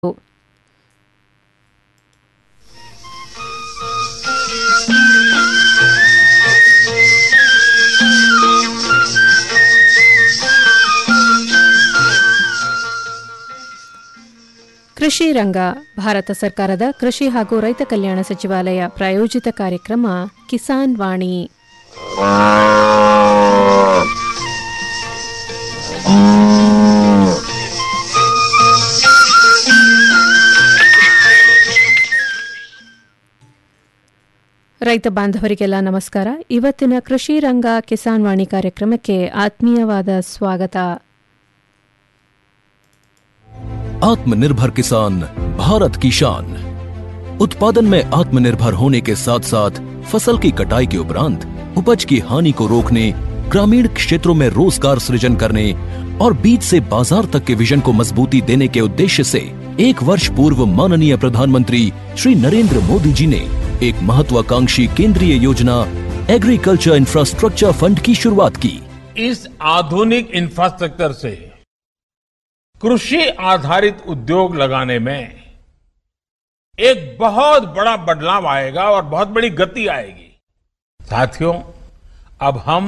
ಕೃಷಿ ರಂಗ ಭಾರತ ಸರ್ಕಾರದ ಕೃಷಿ ಹಾಗೂ ರೈತ ಕಲ್ಯಾಣ ಸಚಿವಾಲಯ ಪ್ರಾಯೋಜಿತ ಕಾರ್ಯಕ್ರಮ ಕಿಸಾನ್ ವಾಣಿ ರೈತ ಬಾಂಧವರಿಗೆಲ್ಲ ನಮಸ್ಕಾರ ಇವತ್ತಿನ ಕೃಷಿ ರಂಗ ಕಿಸಾನ್ ವಾಣಿ ಕಾರ್ಯಕ್ರಮಕ್ಕೆ ಆತ್ಮೀಯವಾದ ಸ್ವಾಗತ आत्मनिर्भर किसान भारत की शान उत्पादन में आत्मनिर्भर होने के साथ साथ फसल की कटाई के उपरांत उपज की हानि को रोकने ग्रामीण क्षेत्रों में रोजगार सृजन करने और बीज से बाजार तक के विजन को मजबूती देने के उद्देश्य से एक वर्ष पूर्व माननीय प्रधानमंत्री श्री नरेंद्र मोदी जी ने एक महत्वाकांक्षी केंद्रीय योजना एग्रीकल्चर इंफ्रास्ट्रक्चर फंड की शुरुआत की इस आधुनिक इंफ्रास्ट्रक्चर से कृषि आधारित उद्योग लगाने में एक बहुत बड़ा बदलाव आएगा और बहुत बड़ी गति आएगी साथियों अब हम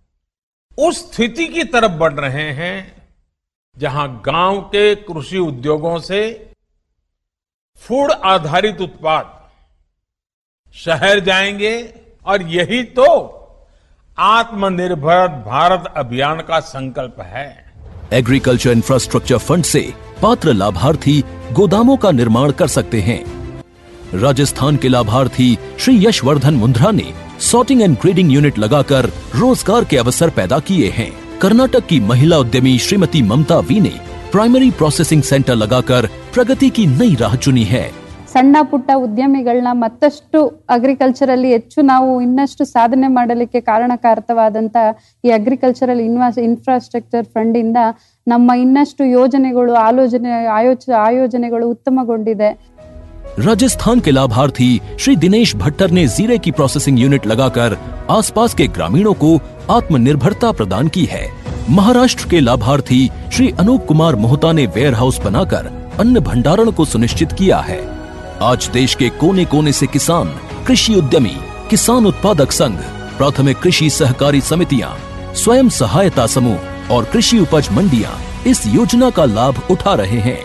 उस स्थिति की तरफ बढ़ रहे हैं जहां गांव के कृषि उद्योगों से फूड आधारित उत्पाद शहर जाएंगे और यही तो आत्मनिर्भर भारत अभियान का संकल्प है एग्रीकल्चर इंफ्रास्ट्रक्चर फंड से पात्र लाभार्थी गोदामों का निर्माण कर सकते हैं राजस्थान के लाभार्थी श्री यशवर्धन मुंद्रा ने सॉर्टिंग एंड ग्रेडिंग यूनिट लगाकर रोजगार के अवसर पैदा किए हैं कर्नाटक की महिला उद्यमी श्रीमती ममता वी ने प्राइमरी प्रोसेसिंग सेंटर लगाकर प्रगति की नई राह चुनी है ಸಣ್ಣ ಪುಟ್ಟ ಉದ್ಯಮಿಗಳನ್ನ ಮತ್ತಷ್ಟು ಅಗ್ರಿಕಲ್ಚರಲ್ಲಿ ಹೆಚ್ಚು ನಾವು ಇನ್ನಷ್ಟು ಸಾಧನೆ ಮಾಡಲಿಕ್ಕೆ ಕಾರಣಕಾರಕವಾದಂತ ಈ ಅಗ್ರಿಕಲ್ಚರಲ್ ಇನ್ವಾಸ್ ಇನ್ಫ್ರಾಸ್ಟ್ರಕ್ಚರ್ ಫಂಡ್ ಇಂದ ನಮ್ಮ ಇನ್ನಷ್ಟು ಯೋಜನೆಗಳು ಆಲೋಚನೆ ಆಯೋಚ ಆಯೋಜನೆಗಳು ಉತ್ತಮಗೊಂಡಿದೆ राजस्थान के लाभार्थी श्री दिनेश भट्टर ने जीरे की प्रोसेसिंग यूनिट लगाकर आसपास के ग्रामीणों को आत्मनिर्भरता प्रदान की है महाराष्ट्र के लाभार्थी श्री अनूप कुमार मोहता ने वेयर हाउस बनाकर अन्न भंडारण को सुनिश्चित किया है आज देश के कोने कोने से किसान कृषि उद्यमी किसान उत्पादक संघ प्राथमिक कृषि सहकारी समितियां स्वयं सहायता समूह और कृषि उपज मंडियां इस योजना का लाभ उठा रहे हैं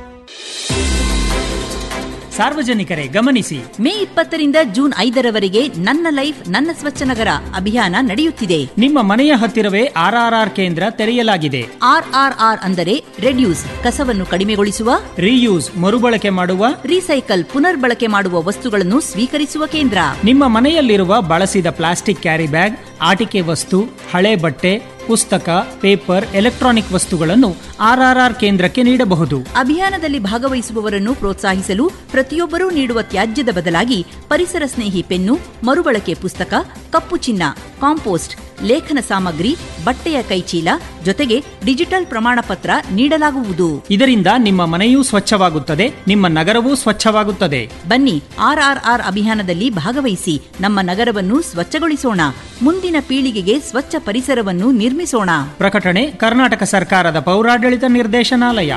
ಸಾರ್ವಜನಿಕರೇ ಗಮನಿಸಿ ಮೇ ಇಪ್ಪತ್ತರಿಂದ ಜೂನ್ ಐದರವರೆಗೆ ನನ್ನ ಲೈಫ್ ನನ್ನ ಸ್ವಚ್ಛ ನಗರ ಅಭಿಯಾನ ನಡೆಯುತ್ತಿದೆ ನಿಮ್ಮ ಮನೆಯ ಹತ್ತಿರವೇ ಆರ್ಆರ್ಆರ್ ಕೇಂದ್ರ ತೆರೆಯಲಾಗಿದೆ ಆರ್ಆರ್ಆರ್ ಅಂದರೆ ರೆಡ್ಯೂಸ್ ಕಸವನ್ನು ಕಡಿಮೆಗೊಳಿಸುವ ರೀಯೂಸ್ ಮರುಬಳಕೆ ಮಾಡುವ ರೀಸೈಕಲ್ ಪುನರ್ಬಳಕೆ ಮಾಡುವ ವಸ್ತುಗಳನ್ನು ಸ್ವೀಕರಿಸುವ ಕೇಂದ್ರ ನಿಮ್ಮ ಮನೆಯಲ್ಲಿರುವ ಬಳಸಿದ ಪ್ಲಾಸ್ಟಿಕ್ ಕ್ಯಾರಿ ಬ್ಯಾಗ್ ಆಟಿಕೆ ವಸ್ತು ಹಳೆ ಬಟ್ಟೆ ಪುಸ್ತಕ ಪೇಪರ್ ಎಲೆಕ್ಟ್ರಾನಿಕ್ ವಸ್ತುಗಳನ್ನು ಆರ್ಆರ್ಆರ್ ಕೇಂದ್ರಕ್ಕೆ ನೀಡಬಹುದು ಅಭಿಯಾನದಲ್ಲಿ ಭಾಗವಹಿಸುವವರನ್ನು ಪ್ರೋತ್ಸಾಹಿಸಲು ಪ್ರತಿಯೊಬ್ಬರೂ ನೀಡುವ ತ್ಯಾಜ್ಯದ ಬದಲಾಗಿ ಪರಿಸರ ಸ್ನೇಹಿ ಪೆನ್ನು ಮರುಬಳಕೆ ಪುಸ್ತಕ ಕಪ್ಪು ಚಿನ್ನ ಕಾಂಪೋಸ್ಟ್ ಲೇಖನ ಸಾಮಗ್ರಿ ಬಟ್ಟೆಯ ಕೈಚೀಲ ಜೊತೆಗೆ ಡಿಜಿಟಲ್ ಪ್ರಮಾಣ ಪತ್ರ ನೀಡಲಾಗುವುದು ಇದರಿಂದ ನಿಮ್ಮ ಮನೆಯೂ ಸ್ವಚ್ಛವಾಗುತ್ತದೆ ನಿಮ್ಮ ನಗರವೂ ಸ್ವಚ್ಛವಾಗುತ್ತದೆ ಬನ್ನಿ ಆರ್ಆರ್ಆರ್ ಅಭಿಯಾನದಲ್ಲಿ ಭಾಗವಹಿಸಿ ನಮ್ಮ ನಗರವನ್ನು ಸ್ವಚ್ಛಗೊಳಿಸೋಣ ಮುಂದಿನ ಪೀಳಿಗೆಗೆ ಸ್ವಚ್ಛ ಪರಿಸರವನ್ನು ನಿರ್ಮಿಸೋಣ ಪ್ರಕಟಣೆ ಕರ್ನಾಟಕ ಸರ್ಕಾರದ ಪೌರಾಡಳಿತ ನಿರ್ದೇಶನಾಲಯ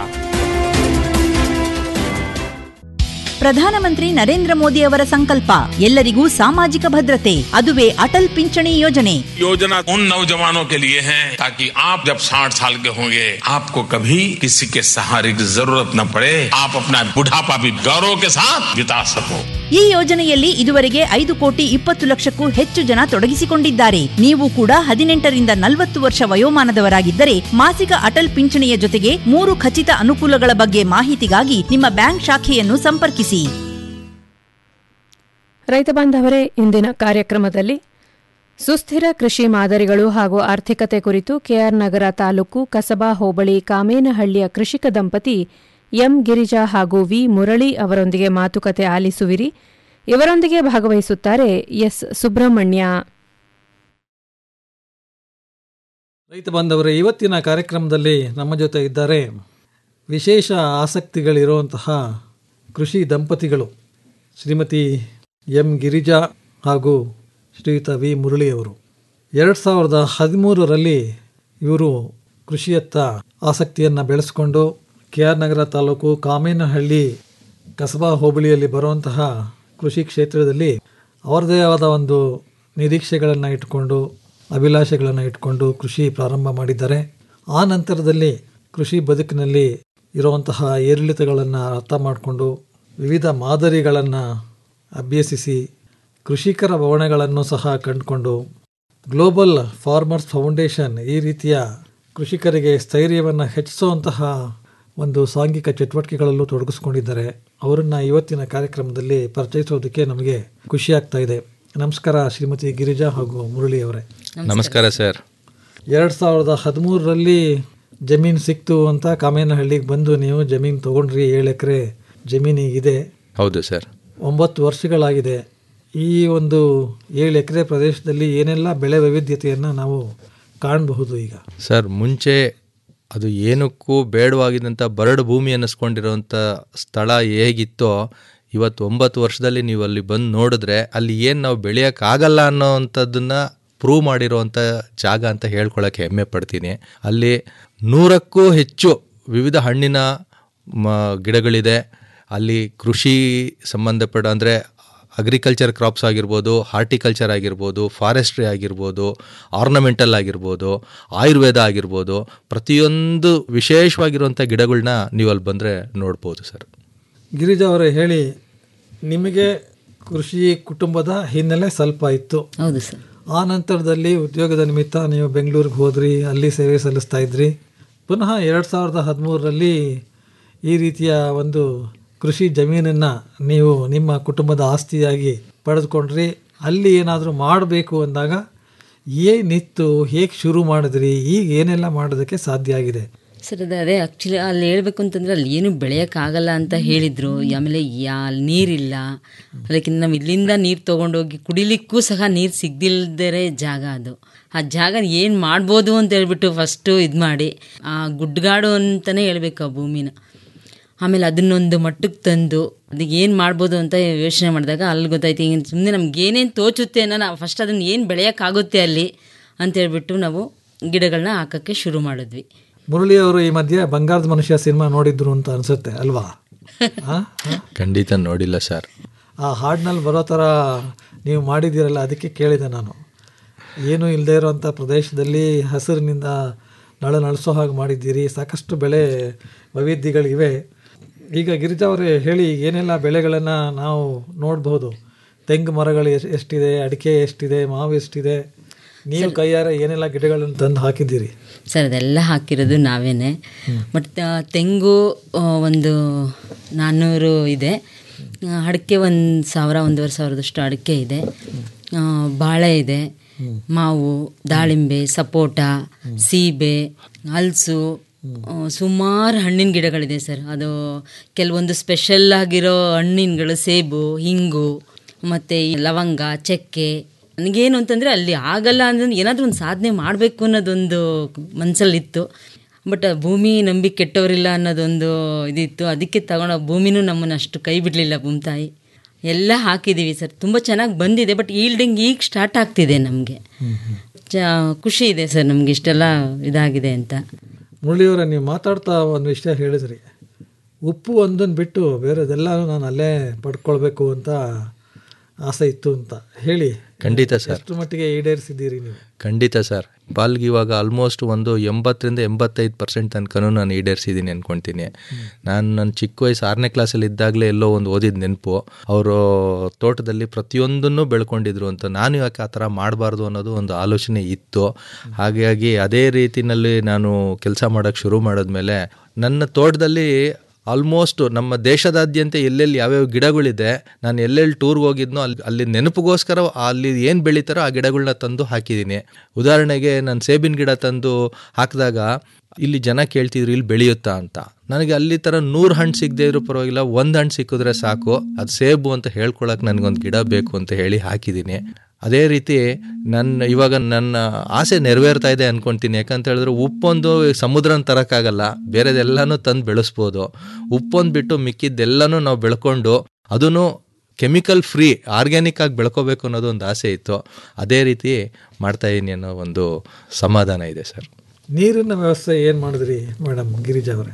ಪ್ರಧಾನಮಂತ್ರಿ ನರೇಂದ್ರ ಮೋದಿ ಅವರ ಸಂಕಲ್ಪ ಎಲ್ಲರಿಗೂ ಸಾಮಾಜಿಕ ಭದ್ರತೆ ಅದುವೇ ಅಟಲ್ ಪಿಂಚಣಿ ಯೋಜನೆ योजना उन नौजवानों के लिए है ताकि आप जब 60 साल के होंगे आपको कभी किसी के सहारे की जरूरत न पड़े आप अपना बुढ़ापा भी गौरव के साथ बिता सको ಈ ಯೋಜನೆಯಲ್ಲಿ ಇದುವರೆಗೆ ಐದು ಕೋಟಿ ಇಪ್ಪತ್ತು ಲಕ್ಷಕ್ಕೂ ಹೆಚ್ಚು ಜನ ತೊಡಗಿಸಿಕೊಂಡಿದ್ದಾರೆ ನೀವು ಕೂಡ ಹದಿನೆಂಟರಿಂದ ನಲವತ್ತು ವರ್ಷ ವಯೋಮಾನದವರಾಗಿದ್ದರೆ ಮಾಸಿಕ ಅಟಲ್ ಪಿಂಚಣಿಯ ಜೊತೆಗೆ ಮೂರು ಖಚಿತ ಅನುಕೂಲಗಳ ಬಗ್ಗೆ ಮಾಹಿತಿಗಾಗಿ ನಿಮ್ಮ ಬ್ಯಾಂಕ್ ಶಾಖೆಯನ್ನು ಸಂಪರ್ಕಿಸಿ ರೈತ ಬಾಂಧವರೇ ಇಂದಿನ ಕಾರ್ಯಕ್ರಮದಲ್ಲಿ ಸುಸ್ಥಿರ ಕೃಷಿ ಮಾದರಿಗಳು ಹಾಗೂ ಆರ್ಥಿಕತೆ ಕುರಿತು ಕೆಆರ್ ನಗರ ತಾಲೂಕು ಕಸಬಾ ಹೋಬಳಿ ಕಾಮೇನಹಳ್ಳಿಯ ಕೃಷಿಕ ದಂಪತಿ ಎಂ ಗಿರಿಜಾ ಹಾಗೂ ವಿ ಮುರಳಿ ಅವರೊಂದಿಗೆ ಮಾತುಕತೆ ಆಲಿಸುವಿರಿ ಇವರೊಂದಿಗೆ ಭಾಗವಹಿಸುತ್ತಾರೆ ಎಸ್ ಸುಬ್ರಹ್ಮಣ್ಯ ರೈತ ಬಾಂಧವರೇ ಇವತ್ತಿನ ಕಾರ್ಯಕ್ರಮದಲ್ಲಿ ನಮ್ಮ ಜೊತೆ ಇದ್ದಾರೆ ವಿಶೇಷ ಆಸಕ್ತಿಗಳಿರುವಂತಹ ಕೃಷಿ ದಂಪತಿಗಳು ಶ್ರೀಮತಿ ಎಂ ಗಿರಿಜಾ ಹಾಗೂ ಶ್ರೀಯುತ ವಿ ಮುರಳಿಯವರು ಎರಡು ಸಾವಿರದ ಹದಿಮೂರರಲ್ಲಿ ಇವರು ಕೃಷಿಯತ್ತ ಆಸಕ್ತಿಯನ್ನು ಬೆಳೆಸ್ಕೊಂಡು ಕೆ ಆರ್ ನಗರ ತಾಲೂಕು ಕಾಮೇನಹಳ್ಳಿ ಕಸಬಾ ಹೋಬಳಿಯಲ್ಲಿ ಬರುವಂತಹ ಕೃಷಿ ಕ್ಷೇತ್ರದಲ್ಲಿ ಅವರದೇ ಆದ ಒಂದು ನಿರೀಕ್ಷೆಗಳನ್ನು ಇಟ್ಕೊಂಡು ಅಭಿಲಾಷೆಗಳನ್ನು ಇಟ್ಕೊಂಡು ಕೃಷಿ ಪ್ರಾರಂಭ ಮಾಡಿದ್ದಾರೆ ಆ ನಂತರದಲ್ಲಿ ಕೃಷಿ ಬದುಕಿನಲ್ಲಿ ಇರುವಂತಹ ಏರಿಳಿತಗಳನ್ನು ಅರ್ಥ ಮಾಡಿಕೊಂಡು ವಿವಿಧ ಮಾದರಿಗಳನ್ನು ಅಭ್ಯಸಿಸಿ ಕೃಷಿಕರ ಭವನಗಳನ್ನು ಸಹ ಕಂಡುಕೊಂಡು ಗ್ಲೋಬಲ್ ಫಾರ್ಮರ್ಸ್ ಫೌಂಡೇಶನ್ ಈ ರೀತಿಯ ಕೃಷಿಕರಿಗೆ ಸ್ಥೈರ್ಯವನ್ನು ಹೆಚ್ಚಿಸುವಂತಹ ಒಂದು ಸಾಂಘಿಕ ಚಟುವಟಿಕೆಗಳಲ್ಲೂ ತೊಡಗಿಸ್ಕೊಂಡಿದ್ದಾರೆ ಅವರನ್ನು ಇವತ್ತಿನ ಕಾರ್ಯಕ್ರಮದಲ್ಲಿ ಪರಿಚಯಿಸೋದಕ್ಕೆ ನಮಗೆ ಖುಷಿ ಆಗ್ತಾ ಇದೆ ನಮಸ್ಕಾರ ಶ್ರೀಮತಿ ಗಿರಿಜಾ ಹಾಗೂ ಮುರಳಿ ಅವರೇ ನಮಸ್ಕಾರ ಸರ್ ಎರಡು ಸಾವಿರದ ಹದಿಮೂರರಲ್ಲಿ ಜಮೀನು ಸಿಕ್ತು ಅಂತ ಕಾಮೇನಹಳ್ಳಿಗೆ ಬಂದು ನೀವು ಜಮೀನು ತೊಗೊಂಡ್ರಿ ಏಳು ಎಕರೆ ಜಮೀನಿಗಿದೆ ಹೌದು ಸರ್ ಒಂಬತ್ತು ವರ್ಷಗಳಾಗಿದೆ ಈ ಒಂದು ಏಳು ಎಕರೆ ಪ್ರದೇಶದಲ್ಲಿ ಏನೆಲ್ಲ ಬೆಳೆ ವೈವಿಧ್ಯತೆಯನ್ನು ನಾವು ಕಾಣಬಹುದು ಈಗ ಸರ್ ಮುಂಚೆ ಅದು ಏನಕ್ಕೂ ಬೇಡವಾಗಿದ್ದಂಥ ಬರಡು ಭೂಮಿ ಅನ್ನಿಸ್ಕೊಂಡಿರೋಂಥ ಸ್ಥಳ ಹೇಗಿತ್ತೋ ಇವತ್ತು ಒಂಬತ್ತು ವರ್ಷದಲ್ಲಿ ನೀವು ಅಲ್ಲಿ ಬಂದು ನೋಡಿದ್ರೆ ಅಲ್ಲಿ ಏನು ನಾವು ಬೆಳೆಯೋಕ್ಕಾಗಲ್ಲ ಅನ್ನೋವಂಥದ್ದನ್ನು ಪ್ರೂವ್ ಮಾಡಿರೋವಂಥ ಜಾಗ ಅಂತ ಹೇಳ್ಕೊಳಕ್ಕೆ ಹೆಮ್ಮೆ ಪಡ್ತೀನಿ ಅಲ್ಲಿ ನೂರಕ್ಕೂ ಹೆಚ್ಚು ವಿವಿಧ ಹಣ್ಣಿನ ಮ ಗಿಡಗಳಿದೆ ಅಲ್ಲಿ ಕೃಷಿ ಸಂಬಂಧಪಟ್ಟ ಅಂದರೆ ಅಗ್ರಿಕಲ್ಚರ್ ಕ್ರಾಪ್ಸ್ ಆಗಿರ್ಬೋದು ಹಾರ್ಟಿಕಲ್ಚರ್ ಆಗಿರ್ಬೋದು ಫಾರೆಸ್ಟ್ರಿ ಆಗಿರ್ಬೋದು ಆರ್ನಮೆಂಟಲ್ ಆಗಿರ್ಬೋದು ಆಯುರ್ವೇದ ಆಗಿರ್ಬೋದು ಪ್ರತಿಯೊಂದು ವಿಶೇಷವಾಗಿರುವಂಥ ಗಿಡಗಳನ್ನ ನೀವು ಅಲ್ಲಿ ಬಂದರೆ ನೋಡ್ಬೋದು ಸರ್ ಗಿರಿಜಾ ಅವರೇ ಹೇಳಿ ನಿಮಗೆ ಕೃಷಿ ಕುಟುಂಬದ ಹಿನ್ನೆಲೆ ಸ್ವಲ್ಪ ಇತ್ತು ಹೌದು ಸರ್ ಆ ನಂತರದಲ್ಲಿ ಉದ್ಯೋಗದ ನಿಮಿತ್ತ ನೀವು ಬೆಂಗಳೂರಿಗೆ ಹೋದ್ರಿ ಅಲ್ಲಿ ಸೇವೆ ಸಲ್ಲಿಸ್ತಾ ಇದ್ರಿ ಪುನಃ ಎರಡು ಸಾವಿರದ ಹದಿಮೂರರಲ್ಲಿ ಈ ರೀತಿಯ ಒಂದು ಕೃಷಿ ಜಮೀನನ್ನು ನೀವು ನಿಮ್ಮ ಕುಟುಂಬದ ಆಸ್ತಿಯಾಗಿ ಪಡೆದುಕೊಂಡ್ರಿ ಅಲ್ಲಿ ಏನಾದರೂ ಮಾಡಬೇಕು ಅಂದಾಗ ಏನಿತ್ತು ಹೇಗೆ ಶುರು ಮಾಡಿದ್ರಿ ಈಗ ಏನೆಲ್ಲ ಮಾಡೋದಕ್ಕೆ ಸಾಧ್ಯ ಆಗಿದೆ ಸರ್ ಅದು ಅದೇ ಆ್ಯಕ್ಚುಲಿ ಅಲ್ಲಿ ಹೇಳ್ಬೇಕು ಅಂತಂದರೆ ಅಲ್ಲಿ ಏನು ಬೆಳೆಯೋಕ್ಕಾಗಲ್ಲ ಅಂತ ಹೇಳಿದರು ಆಮೇಲೆ ಯಾ ಅಲ್ಲಿ ನೀರಿಲ್ಲ ಅದಕ್ಕೆ ನಾವು ಇಲ್ಲಿಂದ ನೀರು ತೊಗೊಂಡೋಗಿ ಕುಡಿಲಿಕ್ಕೂ ಸಹ ನೀರು ಸಿಗ್ದಿಲ್ದರೆ ಜಾಗ ಅದು ಆ ಜಾಗ ಏನು ಮಾಡ್ಬೋದು ಅಂತ ಹೇಳ್ಬಿಟ್ಟು ಫಸ್ಟು ಇದು ಮಾಡಿ ಆ ಗುಡ್ಗಾಡು ಅಂತಲೇ ಹೇಳ್ಬೇಕು ಆ ಭೂಮಿನ ಆಮೇಲೆ ಅದನ್ನೊಂದು ಮಟ್ಟಕ್ಕೆ ತಂದು ಅದಕ್ಕೆ ಏನು ಮಾಡ್ಬೋದು ಅಂತ ಯೋಚನೆ ಮಾಡಿದಾಗ ಅಲ್ಲಿ ಗೊತ್ತಾಯ್ತು ಈಗ ಸುಮ್ಮನೆ ನಮ್ಗೆ ಏನೇನು ತೋಚುತ್ತೆ ಅನ್ನೋ ನಾವು ಫಸ್ಟ್ ಅದನ್ನು ಏನು ಬೆಳೆಯೋಕ್ಕಾಗುತ್ತೆ ಅಲ್ಲಿ ಅಂತ ಹೇಳ್ಬಿಟ್ಟು ನಾವು ಗಿಡಗಳನ್ನ ಹಾಕೋಕ್ಕೆ ಶುರು ಮಾಡಿದ್ವಿ ಮುರಳಿ ಅವರು ಈ ಮಧ್ಯೆ ಬಂಗಾರದ ಮನುಷ್ಯ ಸಿನಿಮಾ ನೋಡಿದ್ರು ಅಂತ ಅನ್ಸುತ್ತೆ ಅಲ್ವಾ ಆ? ಆ? ಖಂಡಿತ ನೋಡಿಲ್ಲ ಸರ್ ಆ ಹಾಡಿನಲ್ಲಿ ಬರೋ ಥರ ನೀವು ಮಾಡಿದ್ದೀರಲ್ಲ ಅದಕ್ಕೆ ಕೇಳಿದೆ ನಾನು ಏನೂ ಇಲ್ಲದೆ ಇರೋವಂಥ ಪ್ರದೇಶದಲ್ಲಿ ಹಸಿರಿನಿಂದ ನಳ ನಳಿಸೋ ಹಾಗೆ ಮಾಡಿದ್ದೀರಿ ಸಾಕಷ್ಟು ಬೆಳೆ ವೈವಿಧ್ಯಗಳಿವೆ ಈಗ ಗಿರಿಜಾ ಅವರೇ ಹೇಳಿ ಏನೆಲ್ಲ ಬೆಳೆಗಳನ್ನು ನಾವು ನೋಡ್ಬೋದು ತೆಂಗು ಮರಗಳು ಎಷ್ಟ್- ಎಷ್ಟಿದೆ ಅಡಿಕೆ ಎಷ್ಟಿದೆ ಮಾವು ಎಷ್ಟಿದೆ ನೀವು ಕೈಯಾರೆ ಏನೆಲ್ಲ ಗಿಡಗಳನ್ನು ತಂದು ಹಾಕಿದ್ದೀರಿ ಸರ್ ಅದೆಲ್ಲ ಹಾಕಿರೋದು ನಾವೇನೆ ಬಟ್ ತೆಂಗು ಆ, ಒಂದು ನಾನ್ನೂರು ಇದೆ ಆ, ಅಡಿಕೆ ಒಂದು ಸಾವಿರ ಒಂದೂವರೆ ಸಾವಿರದಷ್ಟು ಅಡಿಕೆ ಇದೆ ಆ, ಬಾಳೆ ಇದೆ ಮಾವು ದಾಳಿಂಬೆ ಸಪೋಟ ಸೀಬೆ ಹಲಸು ಸುಮಾರು ಹಣ್ಣಿನ ಗಿಡಗಳಿದೆ ಸರ್ ಅದು ಕೆಲವೊಂದು ಸ್ಪೆಷಲ್ ಆಗಿರೋ ಹಣ್ಣಿನಗಳು ಸೇಬು ಹಿಂಗು ಮತ್ತು ಈ ಲವಂಗ ಚಕ್ಕೆ ನನಗೇನು ಅಂತಂದರೆ ಅಲ್ಲಿ ಆಗಲ್ಲ ಅಂದ್ರೆ ಏನಾದರೂ ಒಂದು ಸಾಧನೆ ಮಾಡಬೇಕು ಅನ್ನೋದೊಂದು ಮನಸ್ಸಲ್ಲಿತ್ತು ಬಟ್ ಆ ಭೂಮಿ ನಂಬಿ ಕೆಟ್ಟವರಿಲ್ಲ ಅನ್ನೋದೊಂದು ಇದಿತ್ತು ಅದಕ್ಕೆ ತಗೊಂಡು ಭೂಮಿನೂ ನಮ್ಮನ್ನು ಅಷ್ಟು ಕೈ ಬಿಡಲಿಲ್ಲ ಭೂಮಿತಾಯಿ ಎಲ್ಲ ಹಾಕಿದ್ದೀವಿ ಸರ್ ತುಂಬ ಚೆನ್ನಾಗಿ ಬಂದಿದೆ ಬಟ್ ಈಲ್ಡಿಂಗ್ ಈಗ ಸ್ಟಾರ್ಟ್ ಆಗ್ತಿದೆ ನಮಗೆ ಚ ಖುಷಿ ಇದೆ ಸರ್ ನಮಗೆ ಇಷ್ಟೆಲ್ಲ ಇದಾಗಿದೆ ಅಂತ ಮುರಳಿಯವರ ನೀವು ಮಾತಾಡ್ತಾ ಒಂದು ವಿಷಯ ಹೇಳಿದ್ರಿ ಉಪ್ಪು ಒಂದನ್ನು ಬಿಟ್ಟು ಬೇರೆದೆಲ್ಲನೂ ನಾನು ಅಲ್ಲೇ ಪಡ್ಕೊಳ್ಬೇಕು ಅಂತ ಆಸೆ ಇತ್ತು ಅಂತ ಹೇಳಿ ಖಂಡಿತ ಸರ್ ಎಷ್ಟು ಮಟ್ಟಿಗೆ ಈಡೇರಿಸಿದ್ದೀರಿ ನೀವು ಖಂಡಿತ ಸರ್ ಬಾಲ್ಗೆ ಇವಾಗ ಆಲ್ಮೋಸ್ಟ್ ಒಂದು ಎಂಬತ್ತರಿಂದ ಎಂಬತ್ತೈದು ಪರ್ಸೆಂಟ್ ತನಕನೂ ನಾನು ಈಡೇರಿಸಿದ್ದೀನಿ ಅನ್ಕೊತೀನಿ ನಾನು ನನ್ನ ಚಿಕ್ಕ ವಯಸ್ಸು ಆರನೇ ಕ್ಲಾಸಲ್ಲಿ ಇದ್ದಾಗಲೇ ಎಲ್ಲೋ ಒಂದು ಓದಿದ ನೆನಪು ಅವರು ತೋಟದಲ್ಲಿ ಪ್ರತಿಯೊಂದನ್ನು ಬೆಳ್ಕೊಂಡಿದ್ರು ಅಂತ ನಾನು ಯಾಕೆ ಆ ಥರ ಮಾಡಬಾರ್ದು ಅನ್ನೋದು ಒಂದು ಆಲೋಚನೆ ಇತ್ತು ಹಾಗಾಗಿ ಅದೇ ರೀತಿನಲ್ಲಿ ನಾನು ಕೆಲಸ ಮಾಡೋಕ್ಕೆ ಶುರು ಮಾಡಿದ್ಮೇಲೆ ನನ್ನ ತೋಟದಲ್ಲಿ ಆಲ್ಮೋಸ್ಟ್ ನಮ್ಮ ದೇಶದಾದ್ಯಂತ ಎಲ್ಲೆಲ್ಲಿ ಯಾವ್ಯಾವ ಗಿಡಗಳಿದೆ ನಾನು ಎಲ್ಲೆಲ್ಲಿ ಟೂರ್ಗೆ ಹೋಗಿದ್ನೋ ಅಲ್ಲಿ ಅಲ್ಲಿ ನೆನಪಿಗೋಸ್ಕರ ಅಲ್ಲಿ ಏನು ಬೆಳೀತಾರೋ ಆ ಗಿಡಗಳನ್ನ ತಂದು ಹಾಕಿದ್ದೀನಿ ಉದಾಹರಣೆಗೆ ನಾನು ಸೇಬಿನ ಗಿಡ ತಂದು ಹಾಕಿದಾಗ ಇಲ್ಲಿ ಜನ ಕೇಳ್ತಿದ್ರು ಇಲ್ಲಿ ಬೆಳೆಯುತ್ತಾ ಅಂತ ನನಗೆ ಅಲ್ಲಿ ಥರ ನೂರು ಹಣ್ಣು ಸಿಗದೆ ಇರೋ ಪರವಾಗಿಲ್ಲ ಒಂದು ಹಣ್ಣು ಸಿಕ್ಕಿದ್ರೆ ಸಾಕು ಅದು ಸೇಬು ಅಂತ ಹೇಳ್ಕೊಳಕ್ಕೆ ನನಗೊಂದು ಗಿಡ ಬೇಕು ಅಂತ ಹೇಳಿ ಹಾಕಿದ್ದೀನಿ ಅದೇ ರೀತಿ ನನ್ನ ಇವಾಗ ನನ್ನ ಆಸೆ ನೆರವೇರ್ತಾ ಇದೆ ಅನ್ಕೊಂತೀನಿ ಯಾಕಂತ ಹೇಳಿದ್ರೆ ಉಪ್ಪೊಂದು ಸಮುದ್ರನ ತರೋಕ್ಕಾಗಲ್ಲ ಬೇರೆದೆಲ್ಲನೂ ತಂದು ಬೆಳೆಸ್ಬೋದು ಉಪ್ಪೊಂದು ಬಿಟ್ಟು ಮಿಕ್ಕಿದ್ದೆಲ್ಲನೂ ನಾವು ಬೆಳ್ಕೊಂಡು ಅದೂ ಕೆಮಿಕಲ್ ಫ್ರೀ ಆರ್ಗ್ಯಾನಿಕ್ ಆಗಿ ಬೆಳ್ಕೋಬೇಕು ಅನ್ನೋದು ಒಂದು ಆಸೆ ಇತ್ತು ಅದೇ ರೀತಿ ಮಾಡ್ತಾ ಇದೀನಿ ಅನ್ನೋ ಒಂದು ಸಮಾಧಾನ ಇದೆ ಸರ್ ನೀರಿನ ವ್ಯವಸ್ಥೆ ಏನು ಮಾಡಿದ್ರಿ ಮೇಡಮ್ ಗಿರಿಜಾ ಅವರೇ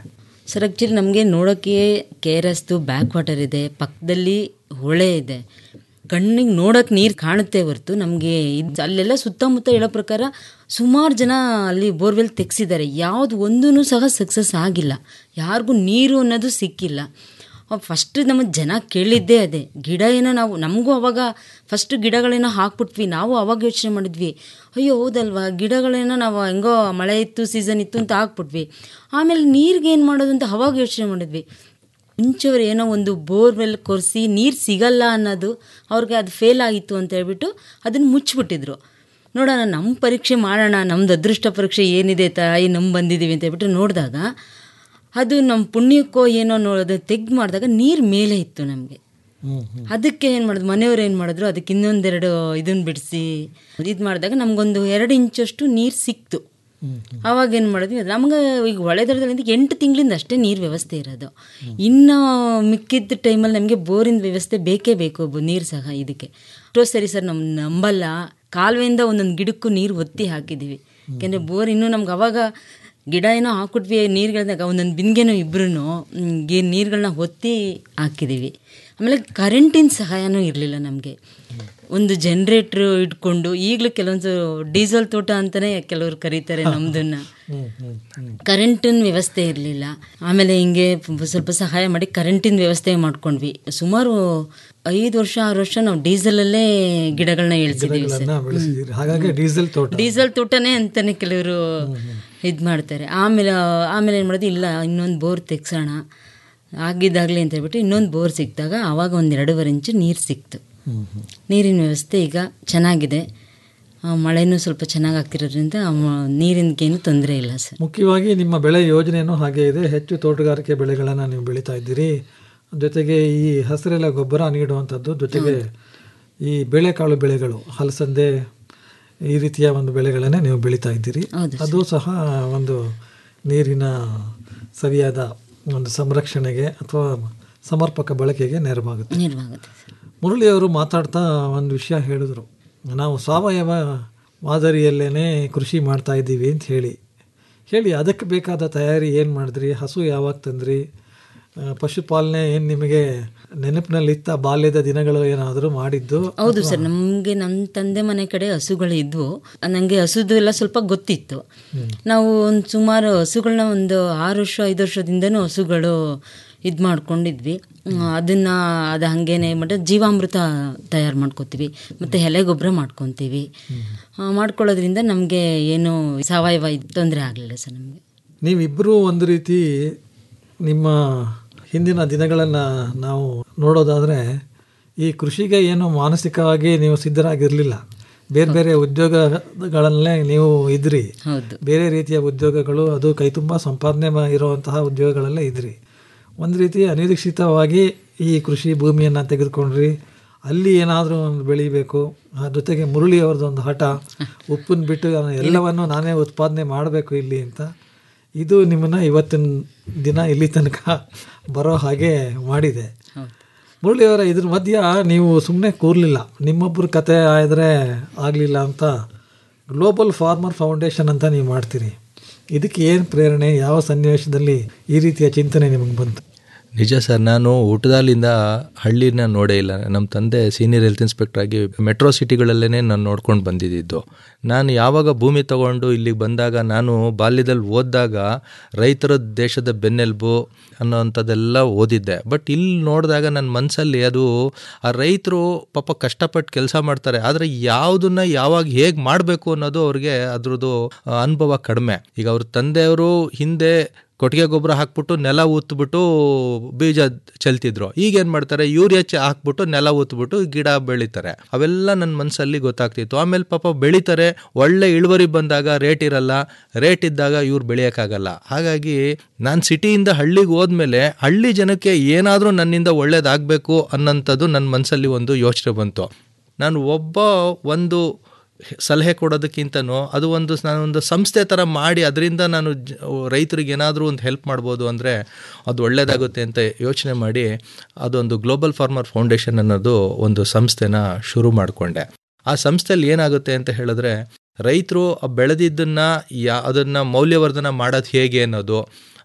ಸರ್ ಆ್ಯಕ್ಚುಲಿ ನಮಗೆ ನೋಡೋಕ್ಕೆ ಕೆ ಆರ್ ಎಸ್ದು ಬ್ಯಾಕ್ ವಾಟರ್ ಇದೆ ಪಕ್ಕದಲ್ಲಿ ಹೊಳೆ ಇದೆ ಕಣ್ಣಿಗೆ ನೋಡೋಕೆ ನೀರು ಕಾಣುತ್ತೆ ಹೊರತು ನಮಗೆ ಇದು ಅಲ್ಲೆಲ್ಲ ಸುತ್ತಮುತ್ತ ಹೇಳೋ ಪ್ರಕಾರ ಸುಮಾರು ಜನ ಅಲ್ಲಿ ಬೋರ್ವೆಲ್ ತೆಗ್ಸಿದ್ದಾರೆ ಯಾವುದು ಒಂದೂ ಸಹ ಸಕ್ಸಸ್ ಆಗಿಲ್ಲ ಯಾರಿಗೂ ನೀರು ಅನ್ನೋದು ಸಿಕ್ಕಿಲ್ಲ ಫಸ್ಟ್ ನಮ್ಮ ಜನ ಕೇಳಿದ್ದೇ ಅದೇ ಗಿಡ ಏನೋ ನಾವು ನಮಗೂ ಅವಾಗ ಫಸ್ಟ್ ಗಿಡಗಳೇನೋ ಹಾಕ್ಬಿಟ್ವಿ ನಾವು ಅವಾಗ ಯೋಚನೆ ಮಾಡಿದ್ವಿ ಅಯ್ಯೋ ಹೌದಲ್ವಾ ಗಿಡಗಳೇನೋ ನಾವು ಹೆಂಗೋ ಮಳೆ ಇತ್ತು ಸೀಸನ್ ಇತ್ತು ಅಂತ ಹಾಕ್ಬಿಟ್ವಿ ಆಮೇಲೆ ನೀರಿಗೆ ಏನು ಮಾಡೋದು ಅಂತ ಅವಾಗ ಯೋಚನೆ ಮಾಡಿದ್ವಿ ಮುಂಚೆಯವ್ರು ಏನೋ ಒಂದು ಬೋರ್ವೆಲ್ ಕೊರೆಸಿ ನೀರು ಸಿಗಲ್ಲ ಅನ್ನೋದು ಅವ್ರಿಗೆ ಅದು ಫೇಲ್ ಆಗಿತ್ತು ಅಂತ ಹೇಳ್ಬಿಟ್ಟು ಅದನ್ನು ಮುಚ್ಚಿಬಿಟ್ಟಿದ್ರು ನೋಡೋಣ ನಮ್ಮ ಪರೀಕ್ಷೆ ಮಾಡೋಣ ನಮ್ಮದು ಅದೃಷ್ಟ ಪರೀಕ್ಷೆ ಏನಿದೆ ತಾಯಿ ನಮ್ಮ ಬಂದಿದ್ದೀವಿ ಅಂತ ಹೇಳ್ಬಿಟ್ಟು ನೋಡಿದಾಗ ಅದು ನಮ್ಮ ಪುಣ್ಯಕ್ಕೋ ಏನೋ ನೋಡೋದು ತೆಗ್ದು ಮಾಡಿದಾಗ ನೀರು ಮೇಲೆ ಇತ್ತು ನಮಗೆ ಅದಕ್ಕೆ ಏನು ಮಾಡಿದ್ರು ಮನೆಯವ್ರು ಏನು ಮಾಡಿದ್ರು ಅದಕ್ಕೆ ಇನ್ನೊಂದೆರಡು ಇದನ್ನು ಬಿಡಿಸಿ ಇದು ಮಾಡಿದಾಗ ನಮಗೊಂದು ಎರಡು ಇಂಚಷ್ಟು ನೀರು ಸಿಕ್ತು ಅವಾಗ ಏನು ಮಾಡಿದ್ವಿ ನಮ್ಗೆ ಈಗ ಹೊಳೆದರದಲ್ಲಿ ಎಂಟು ತಿಂಗಳಿಂದ ಅಷ್ಟೇ ನೀರು ವ್ಯವಸ್ಥೆ ಇರೋದು ಇನ್ನು ಮಿಕ್ಕಿದ್ದ ಟೈಮಲ್ಲಿ ನಮಗೆ ಬೋರಿನ ವ್ಯವಸ್ಥೆ ಬೇಕೇ ಬೇಕು ನೀರು ಸಹ ಇದಕ್ಕೆ ಎಷ್ಟೋ ಸರಿ ಸರ್ ನಮ್ಮ ನಂಬಲ್ಲ ಕಾಲುವೆಯಿಂದ ಒಂದೊಂದು ಗಿಡಕ್ಕೂ ನೀರು ಒತ್ತಿ ಹಾಕಿದ್ದೀವಿ ಯಾಕೆಂದರೆ ಬೋರ್ ಇನ್ನೂ ನಮ್ಗೆ ಅವಾಗ ಗಿಡ ಏನೋ ಹಾಕ್ಬಿಟ್ವಿ ನೀರುಗಳದಾಗ ಒಂದೊಂದು ಬಿನ್ಗೆನೋ ಇಬ್ರು ನೀರುಗಳನ್ನ ಒತ್ತಿ ಹಾಕಿದ್ದೀವಿ ಆಮೇಲೆ ಕರೆಂಟಿನ ಸಹಾಯನೂ ಇರಲಿಲ್ಲ ನಮಗೆ ಒಂದು ಜನ್ರೇಟ್ರು ಇಟ್ಕೊಂಡು ಈಗಲೂ ಕೆಲವೊಂದು ಡೀಸೆಲ್ ತೋಟ ಅಂತಲೇ ಕೆಲವರು ಕರೀತಾರೆ ನಮ್ಮದನ್ನು ಕರೆಂಟಿನ ವ್ಯವಸ್ಥೆ ಇರಲಿಲ್ಲ ಆಮೇಲೆ ಹಿಂಗೆ ಸ್ವಲ್ಪ ಸಹಾಯ ಮಾಡಿ ಕರೆಂಟಿನ ವ್ಯವಸ್ಥೆ ಮಾಡ್ಕೊಂಡ್ವಿ ಸುಮಾರು ಐದು ವರ್ಷ ಆರು ವರ್ಷ ನಾವು ಡೀಸೆಲಲ್ಲೇ ಗಿಡಗಳನ್ನ ಇಳಿಸಿದ್ದೀವಿ ಸರ್ ಗಿಡಗಳನ್ನ ಬೆಳೆಸಿದ್ದೀರಿ ಹಾಗಾಗಿ ಡೀಸೆಲ್ ತೋಟ ಡೀಸೆಲ್ ತೋಟನೇ ಅಂತಾನೆ ಕೆಲವರು ಇದು ಮಾಡ್ತಾರೆ ಆಮೇಲೆ ಆಮೇಲೆ ಏನು ಮಾಡೋದು ಇಲ್ಲ ಇನ್ನೊಂದು ಬೋರ್ ತೆಗ್ಸೋಣ ಆಗಿದ್ದಾಗಲಿ ಅಂತ ಹೇಳ್ಬಿಟ್ಟು ಇನ್ನೊಂದು ಬೋರ್ ಸಿಕ್ಕಿದಾಗ ಆವಾಗ ಒಂದು ಎರಡೂವರೆ ಇಂಚು ನೀರು ಸಿಕ್ತು ನೀರಿನ ವ್ಯವಸ್ಥೆ ಈಗ ಚೆನ್ನಾಗಿದೆ ಆ, ಮಳೆನೂ ಸ್ವಲ್ಪ ಚೆನ್ನಾಗಿ ಆಗ್ತಿರೋದ್ರಿಂದ ನೀರಿನಗೇನು ತೊಂದರೆ ಇಲ್ಲ ಸರ್ ಮುಖ್ಯವಾಗಿ ನಿಮ್ಮ ಬೆಳೆ ಯೋಜನೆಯೂ ಹಾಗೆ ಇದೆ ಹೆಚ್ಚು ತೋಟಗಾರಿಕೆ ಬೆಳೆಗಳನ್ನು ನೀವು ಬೆಳೀತಾ ಇದ್ದೀರಿ ಜೊತೆಗೆ ಈ ಹಸಿರೆಲೆ ಗೊಬ್ಬರ ನೀಡುವಂಥದ್ದು ಜೊತೆಗೆ ಈ ಬೇಳೆಕಾಳು ಬೆಳೆಗಳು ಹಲಸಂದೆ ಈ ರೀತಿಯ ಒಂದು ಬೆಳೆಗಳನ್ನೇ ನೀವು ಬೆಳೀತಾ ಇದ್ದೀರಿ ಅದು ಸಹ ಒಂದು ನೀರಿನ ಸರಿಯಾದ ಒಂದು ಸಂರಕ್ಷಣೆಗೆ ಅಥವಾ ಸಮರ್ಪಕ ಬಳಕೆಗೆ ನೆರವಾಗುತ್ತೆ ನೆರವಾಗುತ್ತೆ ಸರ್ ಮುರಳಿಯವರು ಮಾತಾಡ್ತಾ ಒಂದು ವಿಷಯ ಹೇಳಿದ್ರು ನಾವು ಸಾವಯವ ಮಾದರಿಯಲ್ಲೇ ಕೃಷಿ ಮಾಡ್ತಾ ಇದ್ದೀವಿ ಅಂತ ಹೇಳಿ ಹೇಳಿ ಅದಕ್ಕೆ ಬೇಕಾದ ತಯಾರಿ ಏನು ಮಾಡಿದ್ರಿ ಹಸು ಯಾವಾಗ ತಂದ್ರಿ ಆ, ಪಶುಪಾಲನೆ ಏನು ನಿಮಗೆ ನೆನಪಿನಲ್ಲಿತ್ತ ಬಾಲ್ಯದ ದಿನಗಳು ಏನಾದರೂ ಮಾಡಿದ್ದು ಹೌದು ಸರ್ ನಮಗೆ ನನ್ನ ತಂದೆ ಮನೆ ಕಡೆ ಹಸುಗಳು ಇದ್ವು ನನಗೆ ಹಸುದು ಎಲ್ಲ ಸ್ವಲ್ಪ ಗೊತ್ತಿತ್ತು ನಾವು ಒಂದು ಸುಮಾರು ಹಸುಗಳನ್ನ ಒಂದು ಆರು ವರ್ಷ ಐದು ವರ್ಷದಿಂದನೂ ಹಸುಗಳು ಇದು ಮಾಡ್ಕೊಂಡಿದ್ವಿ ಹ್ಮ್, ಅದನ್ನ ಅದು ಹಂಗೇನೆ ಮತ್ತೆ ಜೀವಾಮೃತ ತಯಾರು ಮಾಡ್ಕೋತೀವಿ ಮತ್ತು ಎಲೆ ಗೊಬ್ಬರ ಮಾಡ್ಕೊತೀವಿ ಆ, ಮಾಡ್ಕೊಳ್ಳೋದ್ರಿಂದ ನಮಗೆ ಏನು ಸಾವಯವ ತೊಂದರೆ ಆಗಲಿಲ್ಲ ಸರ್ ನಮಗೆ ನೀವಿಬ್ಬರೂ ಒಂದು ರೀತಿ ನಿಮ್ಮ ಹಿಂದಿನ ದಿನಗಳನ್ನು ನಾವು ನೋಡೋದಾದರೆ ಈ ಕೃಷಿಗೆ ಏನು ಮಾನಸಿಕವಾಗಿ ನೀವು ಸಿದ್ಧರಾಗಿರಲಿಲ್ಲ ಬೇರೆ ಬೇರೆ ಉದ್ಯೋಗಗಳಲ್ಲೇ ನೀವು ಇದ್ರಿ ಹೌದು ಬೇರೆ ರೀತಿಯ ಉದ್ಯೋಗಗಳು ಅದು ಕೈ ತುಂಬ ಸಂಪಾದನೆ ಮಾ- ಇರುವಂತಹ ಉದ್ಯೋಗಗಳಲ್ಲೇ ಇದ್ರಿ ಒಂದು ರೀತಿ ಅನಿರೀಕ್ಷಿತವಾಗಿ ಈ ಕೃಷಿ ಭೂಮಿಯನ್ನು ತೆಗೆದುಕೊಂಡ್ರಿ ಅಲ್ಲಿ ಏನಾದರೂ ಒಂದು ಬೆಳಿಬೇಕು ಆ ಜೊತೆಗೆ ಮುರುಳಿ ಅವ್ರದ್ದು ಒಂದು ಹಠ ಉಪ್ಪನ್ನು ಬಿಟ್ಟು ನಾನು ಎಲ್ಲವನ್ನು ನಾನೇ ಉತ್ಪಾದನೆ ಮಾಡಬೇಕು ಇಲ್ಲಿ ಅಂತ ಇದು ನಿಮ್ಮನ್ನು ಇವತ್ತಿನ ದಿನ ಇಲ್ಲಿ ತನಕ ಬರೋ ಹಾಗೆ ಮಾಡಿದೆ ಮುರಳಿ ಅವರ ಇದ್ರ ಮಧ್ಯ ನೀವು ಸುಮ್ಮನೆ ಕೂರ್ಲಿಲ್ಲ ನಿಮ್ಮೊಬ್ಬರ ಕತೆ ಆದ್ರೆ ಆಗಲಿಲ್ಲ ಅಂತ ಗ್ಲೋಬಲ್ ಫಾರ್ಮರ್ ಫೌಂಡೇಶನ್ ಅಂತ ನೀವು ಮಾಡ್ತೀರಿ ಇದಕ್ಕೆ ಏನು ಪ್ರೇರಣೆ ಯಾವ ಸನ್ನಿವೇಶದಲ್ಲಿ ಈ ರೀತಿಯ ಚಿಂತನೆ ನಿಮಗೆ ಬಂತು ನಿಜ ಸರ್ ನಾನು ಊಟದಾಲಿಂದ ಹಳ್ಳಿನ ನೋಡೇ ಇಲ್ಲ ನಮ್ಮ ತಂದೆ ಸೀನಿಯರ್ ಹೆಲ್ತ್ ಇನ್ಸ್ಪೆಕ್ಟರ್ ಆಗಿ ಮೆಟ್ರೋ ಸಿಟಿಗಳಲ್ಲೇ ನಾನು ನೋಡ್ಕೊಂಡು ಬಂದಿದ್ದು ನಾನು ಯಾವಾಗ ಭೂಮಿ ತಗೊಂಡು ಇಲ್ಲಿಗೆ ಬಂದಾಗ ನಾನು ಬಾಲ್ಯದಲ್ಲಿ ಓದಿದಾಗ ರೈತರ ದೇಶದ ಬೆನ್ನೆಲುಬು ಅನ್ನೋವಂಥದ್ದೆಲ್ಲ ಓದಿದ್ದೆ ಬಟ್ ಇಲ್ಲಿ ನೋಡಿದಾಗ ನನ್ನ ಮನಸ್ಸಲ್ಲಿ ಅದು ಆ ರೈತರು ಪಾಪ ಕಷ್ಟಪಟ್ಟು ಕೆಲಸ ಮಾಡ್ತಾರೆ ಆದರೆ ಯಾವುದನ್ನ ಯಾವಾಗ ಹೇಗೆ ಮಾಡಬೇಕು ಅನ್ನೋದು ಅವ್ರಿಗೆ ಅದ್ರದ್ದು ಆ, ಅನುಭವ ಕಡಿಮೆ ಈಗ ಅವ್ರ ತಂದೆಯವರು ಹಿಂದೆ ಕೊಟ್ಟಿಗೆ ಗೊಬ್ಬರ ಹಾಕ್ಬಿಟ್ಟು ನೆಲ ಊತ್ಬಿಟ್ಟು ಬೀಜ ಚೆಲ್ತಿದ್ರು ಈಗ ಏನು ಮಾಡ್ತಾರೆ ಯೂರಿಯಾ ಚ ಹಾಕ್ಬಿಟ್ಟು ನೆಲ ಊತ್ಬಿಟ್ಟು ಗಿಡ ಬೆಳಿತಾರೆ ಅವೆಲ್ಲ ನನ್ನ ಮನಸ್ಸಲ್ಲಿ ಗೊತ್ತಾಗ್ತಿತ್ತು ಆಮೇಲೆ ಪಾಪ ಬೆಳಿತಾರೆ ಒಳ್ಳೆ ಇಳುವರಿ ಬಂದಾಗ ರೇಟ್ ಇರಲ್ಲ ರೇಟ್ ಇದ್ದಾಗ ಇವ್ರು ಬೆಳೆಯೋಕ್ಕಾಗಲ್ಲ ಹಾಗಾಗಿ ನಾನು ಸಿಟಿಯಿಂದ ಹಳ್ಳಿಗೆ ಹೋದ್ಮೇಲೆ ಹಳ್ಳಿ ಜನಕ್ಕೆ ಏನಾದರೂ ನನ್ನಿಂದ ಒಳ್ಳೇದಾಗಬೇಕು ಅನ್ನೋಂಥದ್ದು ನನ್ನ ಮನಸ್ಸಲ್ಲಿ ಒಂದು ಯೋಚನೆ ಬಂತು ನಾನು ಒಬ್ಬ ಒಂದು ಸಲಹೆ ಕೊಡೋದಕ್ಕಿಂತನೂ ಅದು ಒಂದು ನಾನು ಒಂದು ಸಂಸ್ಥೆ ಥರ ಮಾಡಿ ಅದರಿಂದ ನಾನು ಜ- ರೈತರಿಗೆ ಏನಾದರೂ ಒಂದು ಹೆಲ್ಪ್ ಮಾಡ್ಬೋದು ಅಂದರೆ ಅದು ಒಳ್ಳೆಯದಾಗುತ್ತೆ ಅಂತ ಯೋಚನೆ ಮಾಡಿ ಅದೊಂದು ಗ್ಲೋಬಲ್ ಫಾರ್ಮರ್ ಫೌಂಡೇಶನ್ ಅನ್ನೋದು ಒಂದು ಸಂಸ್ಥೆನ ಶುರು ಮಾಡಿಕೊಂಡೆ ಆ ಸಂಸ್ಥೆಯಲ್ಲಿ ಏನಾಗುತ್ತೆ ಅಂತ ಹೇಳಿದ್ರೆ ರೈತರು ಬೆಳೆದಿದ್ದನ್ನು ಯಾ ಅದನ್ನು ಮೌಲ್ಯವರ್ಧನ ಮಾಡೋದು ಹೇಗೆ ಅನ್ನೋದು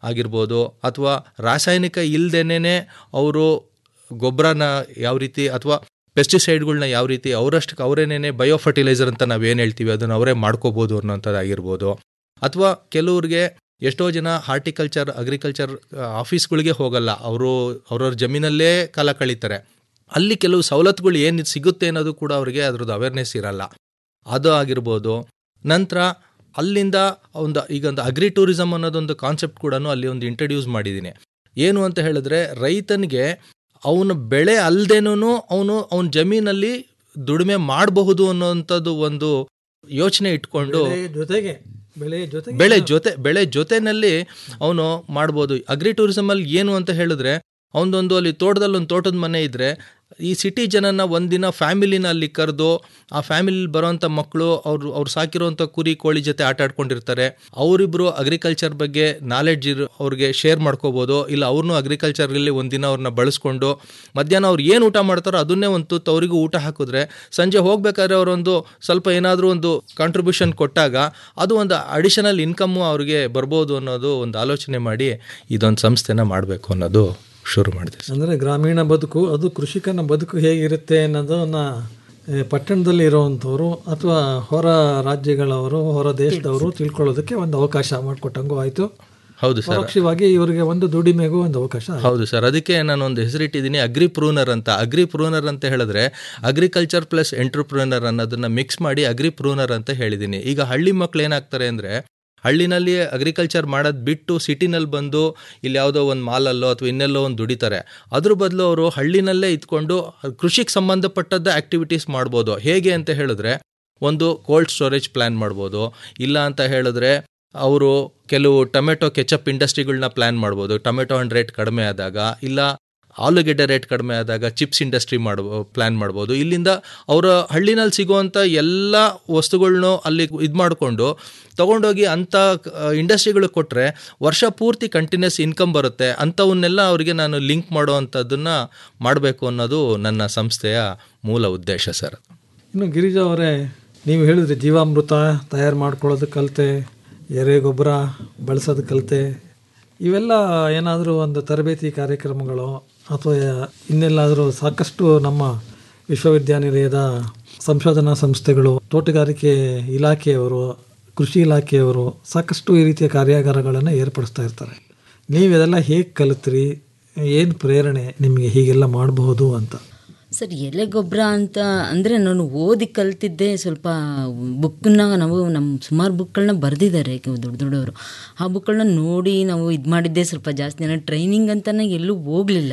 ಆಗಿರ್ಬೋದು ಅಥವಾ ರಾಸಾಯನಿಕ ಇಲ್ದೇನೆ ಅವರು ಗೊಬ್ಬರನ ಯಾವ ರೀತಿ ಅಥವಾ ಪೆಸ್ಟಿಸೈಡ್ಗಳನ್ನ ಯಾವ ರೀತಿ ಅವರಷ್ಟಕ್ಕೆ ಅವರೇನೇನೆ ಬಯೋ ಫರ್ಟಿಲೈಸರ್ ಅಂತ ನಾವೇನು ಹೇಳ್ತೀವಿ ಅದನ್ನು ಅವರೇ ಮಾಡ್ಕೋಬೋದು ಅನ್ನೋಂಥದ್ದಾಗಿರ್ಬೋದು ಅಥವಾ ಕೆಲವ್ರಿಗೆ ಎಷ್ಟೋ ಜನ ಹಾರ್ಟಿಕಲ್ಚರ್ ಅಗ್ರಿಕಲ್ಚರ್ ಆಫೀಸ್ಗಳಿಗೆ ಹೋಗಲ್ಲ ಅವರು ಅವ್ರವ್ರ ಜಮೀನಲ್ಲೇ ಕಾಲ ಕಳೀತಾರೆ ಅಲ್ಲಿ ಕೆಲವು ಸವಲತ್ತುಗಳು ಏನು ಸಿಗುತ್ತೆ ಅನ್ನೋದು ಕೂಡ ಅವರಿಗೆ ಅದ್ರದ್ದು ಅವೇರ್ನೆಸ್ ಇರಲ್ಲ ಅದು ಆಗಿರ್ಬೋದು ನಂತರ ಅಲ್ಲಿಂದ ಒಂದು ಈಗ ಒಂದು ಅಗ್ರಿ ಟೂರಿಸಮ್ ಅನ್ನೋದೊಂದು ಕಾನ್ಸೆಪ್ಟ್ ಕೂಡ ಅಲ್ಲಿ ಒಂದು ಇಂಟ್ರಡ್ಯೂಸ್ ಮಾಡಿದ್ದೀನಿ ಏನು ಅಂತ ಹೇಳಿದ್ರೆ ರೈತನಿಗೆ ಅವನ ಬೆಳೆ ಅಲ್ದೇನೂ ಅವನು ಅವನ ಜಮೀನಲ್ಲಿ ದುಡಿಮೆ ಮಾಡಬಹುದು ಅನ್ನೋಂಥದ್ದು ಒಂದು ಯೋಚನೆ ಇಟ್ಕೊಂಡು ಬೆಳೆ ಜೊತೆಗೆ ಬೆಳೆ ಜೊತೆಗೆ ಬೆಳೆ ಜೊತೆ ಬೆಳೆ ಜೊತೆನಲ್ಲಿ ಅವನು ಮಾಡ್ಬೋದು ಅಗ್ರಿ ಟೂರಿಸಮ್ ಅಲ್ಲಿ ಏನು ಅಂತ ಹೇಳಿದ್ರೆ ಅವನದೊಂದು ಅಲ್ಲಿ ತೋಟದಲ್ಲಿ ಒಂದು ತೋಟದ ಮನೆ ಇದ್ರೆ ಈ ಸಿಟಿ ಜನನ ಒಂದಿನ ಫ್ಯಾಮಿಲಿನ ಅಲ್ಲಿ ಕರೆದು ಆ ಫ್ಯಾಮಿಲಿ ಬರೋಂಥ ಮಕ್ಕಳು ಅವ್ರು ಅವ್ರು ಸಾಕಿರೋಂಥ ಕುರಿ ಕೋಳಿ ಜೊತೆ ಆಟ ಆಡ್ಕೊಂಡಿರ್ತಾರೆ ಅವರಿಬ್ಬರು ಅಗ್ರಿಕಲ್ಚರ್ ಬಗ್ಗೆ ನಾಲೆಡ್ಜ್ ಇರೋ ಅವ್ರಿಗೆ ಶೇರ್ ಮಾಡ್ಕೋಬೋದು ಇಲ್ಲ ಅವ್ರನ್ನೂ ಅಗ್ರಿಕಲ್ಚರಲ್ಲಿ ಒಂದಿನ ಅವ್ರನ್ನ ಬಳಸ್ಕೊಂಡು ಮಧ್ಯಾಹ್ನ ಅವ್ರು ಏನು ಊಟ ಮಾಡ್ತಾರೋ ಅದನ್ನೇ ಒಂದು ತುತ್ತು ಅವರಿಗೂ ಊಟ ಹಾಕಿದ್ರೆ ಸಂಜೆ ಹೋಗ್ಬೇಕಾದ್ರೆ ಅವರೊಂದು ಸ್ವಲ್ಪ ಏನಾದರೂ ಒಂದು ಕಾಂಟ್ರಿಬ್ಯೂಷನ್ ಕೊಟ್ಟಾಗ ಅದು ಒಂದು ಅಡಿಷನಲ್ ಇನ್ಕಮ್ಮು ಅವ್ರಿಗೆ ಬರ್ಬೋದು ಅನ್ನೋದು ಒಂದು ಆಲೋಚನೆ ಮಾಡಿ ಇದೊಂದು ಸಂಸ್ಥೆನ ಮಾಡಬೇಕು ಅನ್ನೋದು ಶುರು ಮಾಡಿದೆ ಸರ್. ಅಂದರೆ ಗ್ರಾಮೀಣ ಬದುಕು ಅದು ಕೃಷಿಕನ ಬದುಕು ಹೇಗಿರುತ್ತೆ ಅನ್ನೋದನ್ನ ಏ, ಪಟ್ಟಣದಲ್ಲಿ ಇರುವಂಥವ್ರು ಅಥವಾ ಹೊರ ರಾಜ್ಯಗಳವರು ಹೊರ ದೇಶದವರು ತಿಳ್ಕೊಳ್ಳೋದಕ್ಕೆ ಒಂದು ಅವಕಾಶ ಮಾಡಿಕೊಟ್ಟಂಗೂ ಆಯಿತು ಹೌದು ಸರ್ ಪರೋಕ್ಷವಾಗಿ ಇವರಿಗೆ ಒಂದು ದುಡಿಮೆಗೂ ಒಂದು ಅವಕಾಶ ಆಯ್ತು. ಹೌದು ಸರ್ ಅದಕ್ಕೆ ನಾನು ಒಂದು ಹೆಸರಿಟ್ಟಿದ್ದೀನಿ ಅಗ್ರಿ ಪ್ರೂನರ್ ಅಂತ ಅಗ್ರಿ ಪ್ರೂನರ್ ಅಂತ ಹೇಳಿದ್ರೆ ಅಗ್ರಿಕಲ್ಚರ್ ಪ್ಲಸ್ ಎಂಟ್ರಪ್ರೂನರ್ ಅನ್ನೋದನ್ನ ಮಿಕ್ಸ್ ಮಾಡಿ ಅಗ್ರಿ ಪ್ರೂನರ್ ಅಂತ ಹೇಳಿದ್ದೀನಿ ಈಗ ಹಳ್ಳಿ ಮಕ್ಳು ಏನಾಗ್ತಾರೆ ಅಂದರೆ ಹಳ್ಳಿನಲ್ಲಿ ಅಗ್ರಿಕಲ್ಚರ್ ಮಾಡೋದು ಬಿಟ್ಟು ಸಿಟಿನಲ್ಲಿ ಬಂದು ಇಲ್ಲಿ ಯಾವುದೋ ಒಂದು ಮಾಲಲ್ಲೋ ಅಥವಾ ಇನ್ನೆಲ್ಲೋ ಒಂದು ದುಡಿತಾರೆ ಅದ್ರ ಬದಲು ಅವರು ಹಳ್ಳಿನಲ್ಲೇ ಇದ್ಕೊಂಡು ಕೃಷಿಗೆ ಸಂಬಂಧಪಟ್ಟದ್ದ ಆಕ್ಟಿವಿಟೀಸ್ ಮಾಡ್ಬೋದು ಹೇಗೆ ಅಂತ ಹೇಳಿದ್ರೆ ಒಂದು ಕೋಲ್ಡ್ ಸ್ಟೋರೇಜ್ ಪ್ಲ್ಯಾನ್ ಮಾಡ್ಬೋದು ಇಲ್ಲ ಅಂತ ಹೇಳಿದ್ರೆ ಅವರು ಕೆಲವು ಟೊಮೆಟೊ ಕೆಚಪ್ ಇಂಡಸ್ಟ್ರಿಗಳನ್ನ ಪ್ಲ್ಯಾನ್ ಮಾಡ್ಬೋದು ಟೊಮೆಟೊ ಹಣ್ಣು ರೇಟ್ ಕಡಿಮೆ ಆದಾಗ ಇಲ್ಲ ಆಲೂಗೆಡ್ಡೆ ರೇಟ್ ಕಡಿಮೆ ಆದಾಗ ಚಿಪ್ಸ್ ಇಂಡಸ್ಟ್ರಿ ಮಾಡ್ಬೋ ಪ್ಲ್ಯಾನ್ ಮಾಡ್ಬೋದು ಇಲ್ಲಿಂದ ಅವರ ಹಳ್ಳಿನಲ್ಲಿ ಸಿಗುವಂಥ ಎಲ್ಲ ವಸ್ತುಗಳ್ನು ಅಲ್ಲಿ ಇದು ಮಾಡಿಕೊಂಡು ತೊಗೊಂಡೋಗಿ ಅಂಥ ಇಂಡಸ್ಟ್ರಿಗಳಿಗೆ ಕೊಟ್ಟರೆ ವರ್ಷ ಪೂರ್ತಿ ಕಂಟಿನ್ಯೂಸ್ ಇನ್ಕಮ್ ಬರುತ್ತೆ ಅಂಥವನ್ನೆಲ್ಲ ಅವರಿಗೆ ನಾನು ಲಿಂಕ್ ಮಾಡೋ ಅಂಥದ್ದನ್ನು ಮಾಡಬೇಕು ಅನ್ನೋದು ನನ್ನ ಸಂಸ್ಥೆಯ ಮೂಲ ಉದ್ದೇಶ ಸರ್ ಇನ್ನು ಗಿರಿಜಾ ಅವರೇ ನೀವು ಹೇಳಿದ್ರಿ ಜೀವಾಮೃತ ತಯಾರು ಮಾಡ್ಕೊಳ್ಳೋದು ಕಲಿತೆ ಎರೆ ಗೊಬ್ಬರ ಬಳಸೋದು ಕಲಿತೆ ಇವೆಲ್ಲ ಏನಾದರೂ ಒಂದು ತರಬೇತಿ ಕಾರ್ಯಕ್ರಮಗಳು ಅಥವಾ ಇನ್ನೆಲ್ಲಾದರೂ ಸಾಕಷ್ಟು ನಮ್ಮ ವಿಶ್ವವಿದ್ಯಾನಿಲಯದ ಸಂಶೋಧನಾ ಸಂಸ್ಥೆಗಳು ತೋಟಗಾರಿಕೆ ಇಲಾಖೆಯವರು ಕೃಷಿ ಇಲಾಖೆಯವರು ಸಾಕಷ್ಟು ಈ ರೀತಿಯ ಕಾರ್ಯಾಗಾರಗಳನ್ನು ಏರ್ಪಡಿಸ್ತಾ ಇರ್ತಾರೆ ನೀವು ಇದೆಲ್ಲ ಹೇಗೆ ಕಲಿತ್ರಿ ಏನು ಪ್ರೇರಣೆ ನಿಮಗೆ ಹೀಗೆಲ್ಲ ಮಾಡಬಹುದು ಅಂತ ಸರ್ ಎಲೆ ಗೊಬ್ಬರ ಅಂತ ಅಂದರೆ ನಾನು ಓದಿ ಕಲ್ತಿದ್ದೆ ಸ್ವಲ್ಪ ಬುಕ್ಕನ್ನ ನಾವು ನಮ್ಮ ಸುಮಾರು ಬುಕ್ಗಳನ್ನ ಬರೆದಿದ್ದಾರೆ ದೊಡ್ಡ ದೊಡ್ಡವರು ಆ ಬುಕ್ಗಳನ್ನ ನೋಡಿ ನಾವು ಇದು ಮಾಡಿದ್ದೆ ಸ್ವಲ್ಪ ಜಾಸ್ತಿ ನಾನು ಟ್ರೈನಿಂಗ್ ಅಂತಲೇ ಎಲ್ಲೂ ಹೋಗಲಿಲ್ಲ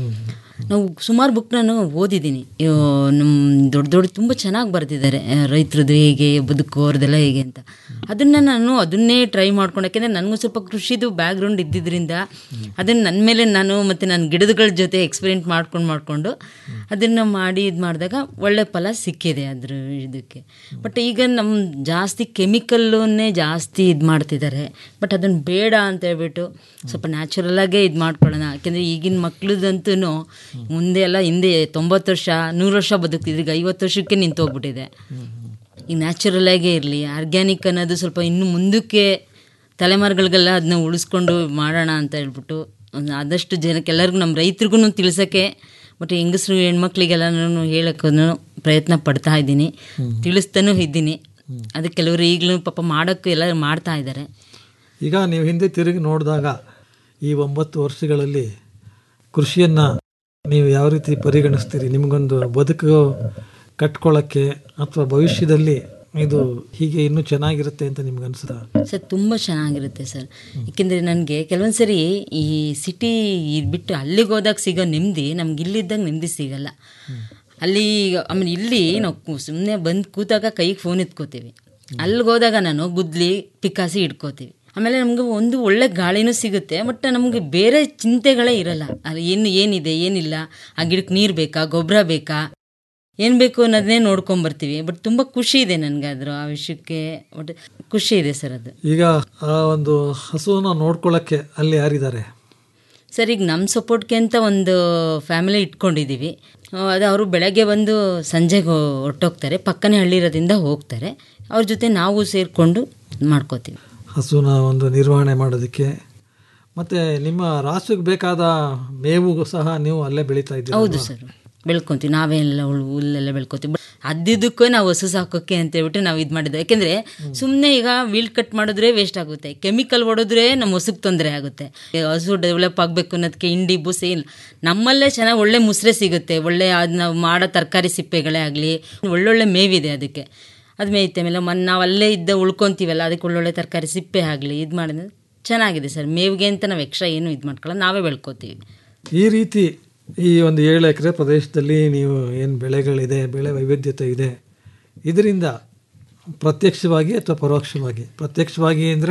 ನಾವು ಸುಮಾರು ಬುಕ್ ನಾನು ಓದಿದ್ದೀನಿ ನಮ್ಮ ದೊಡ್ಡ ದೊಡ್ಡ ತುಂಬ ಚೆನ್ನಾಗಿ ಬರೆದಿದ್ದಾರೆ ರೈತರದ್ದು ಹೇಗೆ ಬದುಕು ಅವ್ರದ್ದೆಲ್ಲ ಹೇಗೆ ಅಂತ ಅದನ್ನು ನಾನು ಅದನ್ನೇ ಟ್ರೈ ಮಾಡ್ಕೊಂಡು ಯಾಕೆಂದರೆ ನನಗೂ ಸ್ವಲ್ಪ ಕೃಷಿದು ಬ್ಯಾಕ್ಗ್ರೌಂಡ್ ಇದ್ದಿದ್ದರಿಂದ ಅದನ್ನು ನನ್ನ ಮೇಲೆ ನಾನು ಮತ್ತು ನನ್ನ ಗಿಡಗಳ ಜೊತೆ ಎಕ್ಸ್ಪೆರಿಮೆಂಟ್ ಮಾಡ್ಕೊಂಡು ಮಾಡಿಕೊಂಡು ಅದನ್ನು ಮಾಡಿ ಇದು ಮಾಡಿದಾಗ ಒಳ್ಳೆ ಫಲ ಸಿಕ್ಕಿದೆ ಅದ್ರ ಇದಕ್ಕೆ ಬಟ್ ಈಗ ನಮ್ಮ ಜಾಸ್ತಿ ಕೆಮಿಕಲ್ಲನ್ನೇ ಜಾಸ್ತಿ ಇದು ಮಾಡ್ತಿದ್ದಾರೆ ಬಟ್ ಅದನ್ನು ಬೇಡ ಅಂತ ಹೇಳ್ಬಿಟ್ಟು ಸ್ವಲ್ಪ ನ್ಯಾಚುರಲಾಗೇ ಇದು ಮಾಡ್ಕೊಳ್ಳೋಣ ಯಾಕೆಂದರೆ ಈಗಿನ ಮಕ್ಳದಂತೂ ಮುಂದೆ ಎಲ್ಲ ಹಿಂದೆ ತೊಂಬತ್ತು ವರ್ಷ ನೂರು ವರ್ಷ ಬದುಕ್ತಿದ್ರು ಈಗ ಐವತ್ತು ವರ್ಷಕ್ಕೆ ನಿಂತು ಹೋಗ್ಬಿಟ್ಟಿದೆ ಈಗ ನ್ಯಾಚುರಲಾಗೇ ಇರಲಿ ಆರ್ಗ್ಯಾನಿಕ್ ಅನ್ನೋದು ಸ್ವಲ್ಪ ಇನ್ನು ಮುಂದಕ್ಕೆ ತಲೆಮಾರುಗಳಿಗೆಲ್ಲ ಅದನ್ನ ಉಳಿಸ್ಕೊಂಡು ಮಾಡೋಣ ಅಂತ ಹೇಳ್ಬಿಟ್ಟು ಒಂದು ಆದಷ್ಟು ಜನಕ್ಕೆ ಎಲ್ಲರಿಗೂ ನಮ್ಮ ರೈತರಿಗೂ ತಿಳಿಸೋಕ್ಕೆ ಮತ್ತು ಹೆಂಗಸರು ಹೆಣ್ಮಕ್ಳಿಗೆಲ್ಲ ನಾನು ಹೇಳೋಕ್ಕೂ ಪ್ರಯತ್ನ ಪಡ್ತಾ ಇದ್ದೀನಿ ತಿಳಿಸ್ತಾನೂ ಇದ್ದೀನಿ ಅದಕ್ಕೆ ಕೆಲವರು ಈಗಲೂ ಪಾಪ ಮಾಡೋಕ್ಕೆ ಎಲ್ಲ ಮಾಡ್ತಾ ಇದ್ದಾರೆ ಈಗ ನೀವು ಹಿಂದೆ ತಿರುಗಿ ನೋಡಿದಾಗ ಈ ಒಂಬತ್ತು ವರ್ಷಗಳಲ್ಲಿ ಕೃಷಿಯನ್ನು ನೀವು ಯಾವ ರೀತಿ ಪರಿಗಣಿಸ್ತೀರಿ ನಿಮಗೊಂದು ಬದುಕು ಕಟ್ಕೊಳ್ಳೋಕ್ಕೆ ಅಥವಾ ಭವಿಷ್ಯದಲ್ಲಿ ಇದು ಹೀಗೆ ಇನ್ನೂ ಚೆನ್ನಾಗಿರುತ್ತೆ ಅಂತ ನಿಮ್ಗೆ ಅನಿಸ್ತಾ ಸರ್ ತುಂಬ ಚೆನ್ನಾಗಿರುತ್ತೆ ಸರ್ ಏಕೆಂದರೆ ನನಗೆ ಕೆಲವೊಂದು ಸರಿ ಈ ಸಿಟಿ ಬಿಟ್ಟು ಅಲ್ಲಿಗೆ ಹೋದಾಗ ಸಿಗೋ ನೆಮ್ಮದಿ ನಮ್ಗೆ ಇಲ್ಲಿದ್ದಾಗ ನೆಮ್ಮದಿ ಸಿಗಲ್ಲ ಅಲ್ಲಿ ಆಮೇಲೆ ಇಲ್ಲಿ ನಾವು ಸುಮ್ಮನೆ ಬಂದು ಕೂತಾಗ ಕೈಗೆ ಫೋನ್ ಎತ್ಕೋತೀವಿ ಅಲ್ಲಿಗೆ ಹೋದಾಗ ನಾನು ಗುದ್ಲಿ ಪಿಕ್ಕಾಸಿ ಇಟ್ಕೋತೀವಿ ಆಮೇಲೆ ನಮಗೆ ಒಂದು ಒಳ್ಳೆ ಗಾಳಿನೂ ಸಿಗುತ್ತೆ ಬಟ್ ನಮಗೆ ಬೇರೆ ಚಿಂತೆಗಳೇ ಇರಲ್ಲ ಅಲ್ಲಿ ಏನು ಏನಿದೆ ಏನಿಲ್ಲ ಆ ಗಿಡಕ್ಕೆ ನೀರು ಬೇಕಾ ಗೊಬ್ಬರ ಬೇಕಾ ಏನು ಬೇಕು ಅನ್ನೋದನ್ನೇ ನೋಡ್ಕೊಂಬರ್ತೀವಿ ಬಟ್ ತುಂಬ ಖುಷಿ ಇದೆ ನನಗೆ ಅದ್ರ ಆ ವಿಷಯಕ್ಕೆ ಬಟ್ ಖುಷಿ ಇದೆ ಸರ್ ಅದು ಈಗ ಆ ಒಂದು ಹಸುವನ್ನು ನೋಡ್ಕೊಳ್ಳೋಕ್ಕೆ ಅಲ್ಲಿ ಯಾರಿದ್ದಾರೆ ಸರ್ ಈಗ ನಮ್ಮ ಸಪೋರ್ಟ್ಗೆ ಅಂತ ಒಂದು ಫ್ಯಾಮಿಲಿ ಇಟ್ಕೊಂಡಿದ್ದೀವಿ ಆ, ಅದು ಅವರು ಬೆಳಗ್ಗೆ ಬಂದು ಸಂಜೆಗೆ ಹೊರಟೋಗ್ತಾರೆ ಪಕ್ಕನೇ ಹಳ್ಳಿ ಇರೋದ್ರಿಂದ ಹೋಗ್ತಾರೆ ಅವ್ರ ಜೊತೆ ನಾವು ಸೇರಿಕೊಂಡು ಮಾಡ್ಕೋತೀವಿ ಹಸುನ ಒಂದು ನಿರ್ವಹಣೆ ಮಾಡೋದಕ್ಕೆ ಮತ್ತೆ ನಿಮ್ಮ ರಾಸುಗೆ ಬೇಕಾದ ಮೇವು ಸಹ ನೀವು ಅಲ್ಲೇ ಬೆಳೀತಾ ಇದ್ದೀರಾ ಹೌದು ಸರ್ ಬೆಳ್ಕೊಂತೀವಿ ನಾವೆಲ್ಲ ಹುಲ್ ಹುಲ್ಲೆಲ್ಲ ಬೆಳ್ಕೊತೀವಿ ಬಟ್ ಅದ್ದಿದ್ದಕ್ಕೂ ನಾವು ಹಸು ಸಾಕೋಕೆ ಅಂತ ಹೇಳ್ಬಿಟ್ಟು ನಾವು ಇದು ಮಾಡಿದ್ವಿ ಯಾಕೆಂದರೆ ಸುಮ್ಮನೆ ಈಗ ವೀಲ್ ಕಟ್ ಮಾಡಿದ್ರೆ ವೇಸ್ಟ್ ಆಗುತ್ತೆ ಕೆಮಿಕಲ್ ಹೊಡೆದ್ರೆ ನಮ್ಮ ಹಸುಗೆ ತೊಂದರೆ ಆಗುತ್ತೆ ಈಗ ಹಸು ಡೆವಲಪ್ ಆಗಬೇಕು ಅನ್ನೋದಕ್ಕೆ ಹಿಂಡಿ ಬೂಸೆ ಇಲ್ಲ ನಮ್ಮಲ್ಲೇ ಚೆನ್ನಾಗಿ ಒಳ್ಳೆ ಮುಸ್ರೆ ಸಿಗುತ್ತೆ ಒಳ್ಳೆ ಅದು ನಾವು ಮಾಡೋ ತರಕಾರಿ ಸಿಪ್ಪೆಗಳೇ ಆಗಲಿ ಒಳ್ಳೊಳ್ಳೆ ಮೇವಿದೆ ಅದಕ್ಕೆ ಅದು ಮೇಯ್ತೆ ಆಮೇಲೆ ಮನ್ ನಾವು ಅಲ್ಲೇ ಇದ್ದ ಉಳ್ಕೊತೀವಲ್ಲ ಅದಕ್ಕೆ ಒಳ್ಳೊಳ್ಳೆ ತರಕಾರಿ ಸಿಪ್ಪೆ ಆಗಲಿ ಇದು ಮಾಡಿದ್ರೆ ಚೆನ್ನಾಗಿದೆ ಸರ್ ಮೇವಿಗೆ ಅಂತ ನಾವು ಎಕ್ಸ್ಟ್ರಾ ಏನು ಇದು ಮಾಡ್ಕೊಳ್ಳೋ ನಾವೇ ಬೆಳ್ಕೊತೀವಿ ಈ ರೀತಿ ಈ ಒಂದು ಏಳು ಎಕರೆ ಪ್ರದೇಶದಲ್ಲಿ ನೀವು ಏನು ಬೆಳೆಗಳಿದೆ ಬೆಳೆ ವೈವಿಧ್ಯತೆ ಇದೆ ಇದರಿಂದ ಪ್ರತ್ಯಕ್ಷವಾಗಿ ಅಥವಾ ಪರೋಕ್ಷವಾಗಿ ಪ್ರತ್ಯಕ್ಷವಾಗಿ ಅಂದರೆ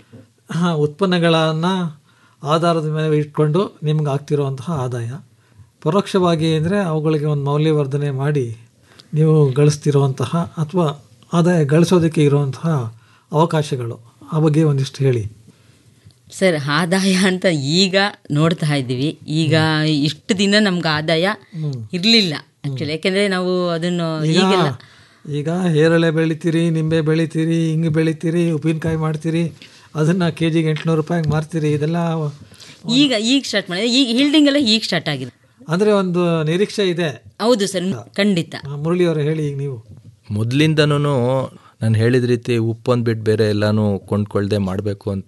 ಉತ್ಪನ್ನಗಳನ್ನು ಆಧಾರದ ಮೇಲೆ ಇಟ್ಕೊಂಡು ನಿಮ್ಗೆ ಆಗ್ತಿರುವಂತಹ ಆದಾಯ ಪರೋಕ್ಷವಾಗಿ ಅಂದರೆ ಅವುಗಳಿಗೆ ಒಂದು ಮೌಲ್ಯವರ್ಧನೆ ಮಾಡಿ ನೀವು ಗಳಿಸ್ತಿರುವಂತಹ ಅಥವಾ ಆದಾಯ ಗಳಿಸೋದಕ್ಕೆ ಇರುವಂತಹ ಅವಕಾಶಗಳು ಆ ಬಗ್ಗೆ ಒಂದಿಷ್ಟು ಹೇಳಿ ಸರ್ ಆದಾಯ ಅಂತ ಈಗ ನೋಡ್ತಾ ಇದ್ದೀವಿ ಈಗ ಇಷ್ಟು ದಿನ ನಮ್ಗೆ ಆದಾಯ ಇರಲಿಲ್ಲ ಆ್ಯಕ್ಚುಲಿ ಯಾಕೆಂದರೆ ನಾವು ಅದನ್ನು ಈಗ ಈಗೆಲ್ಲ ಈಗ ಹೇರಳೆ ಬೆಳಿತೀರಿ ನಿಂಬೆ ಬೆಳಿತೀರಿ ಹಿಂಗೆ ಬೆಳಿತೀರಿ ಉಪ್ಪಿನಕಾಯಿ ಮಾಡ್ತೀರಿ ಅದನ್ನು ಕೆ ಜಿಗೆ ಎಂಟುನೂರು ರೂಪಾಯಿಗೆ ಮಾರ್ತೀರಿ ಇದೆಲ್ಲ ಈಗ ಈಗ ಸ್ಟಾರ್ಟ್ ಮಾಡಿದೆ ಈಗ ಹಿಲ್ಡಿಂಗ್ ಎಲ್ಲ ಈಗ ಸ್ಟಾರ್ಟ್ ಆಗಿದೆ ಅಂದರೆ ಒಂದು ನಿರೀಕ್ಷೆ ಇದೆ ಹೌದು ಸರ್ ಖಂಡಿತ ಆ, ಮುರಳಿಯವರೇ ಹೇಳಿ ಈಗ ನೀವು ಮೊದಲಿಂದನೂ ನಾನು ಹೇಳಿದ ರೀತಿ ಉಪ್ಪೊಂದು ಬಿಟ್ಟು ಬೇರೆ ಎಲ್ಲನೂ ಕೊಂಡ್ಕೊಳ್ದೆ ಮಾಡಬೇಕು ಅಂತ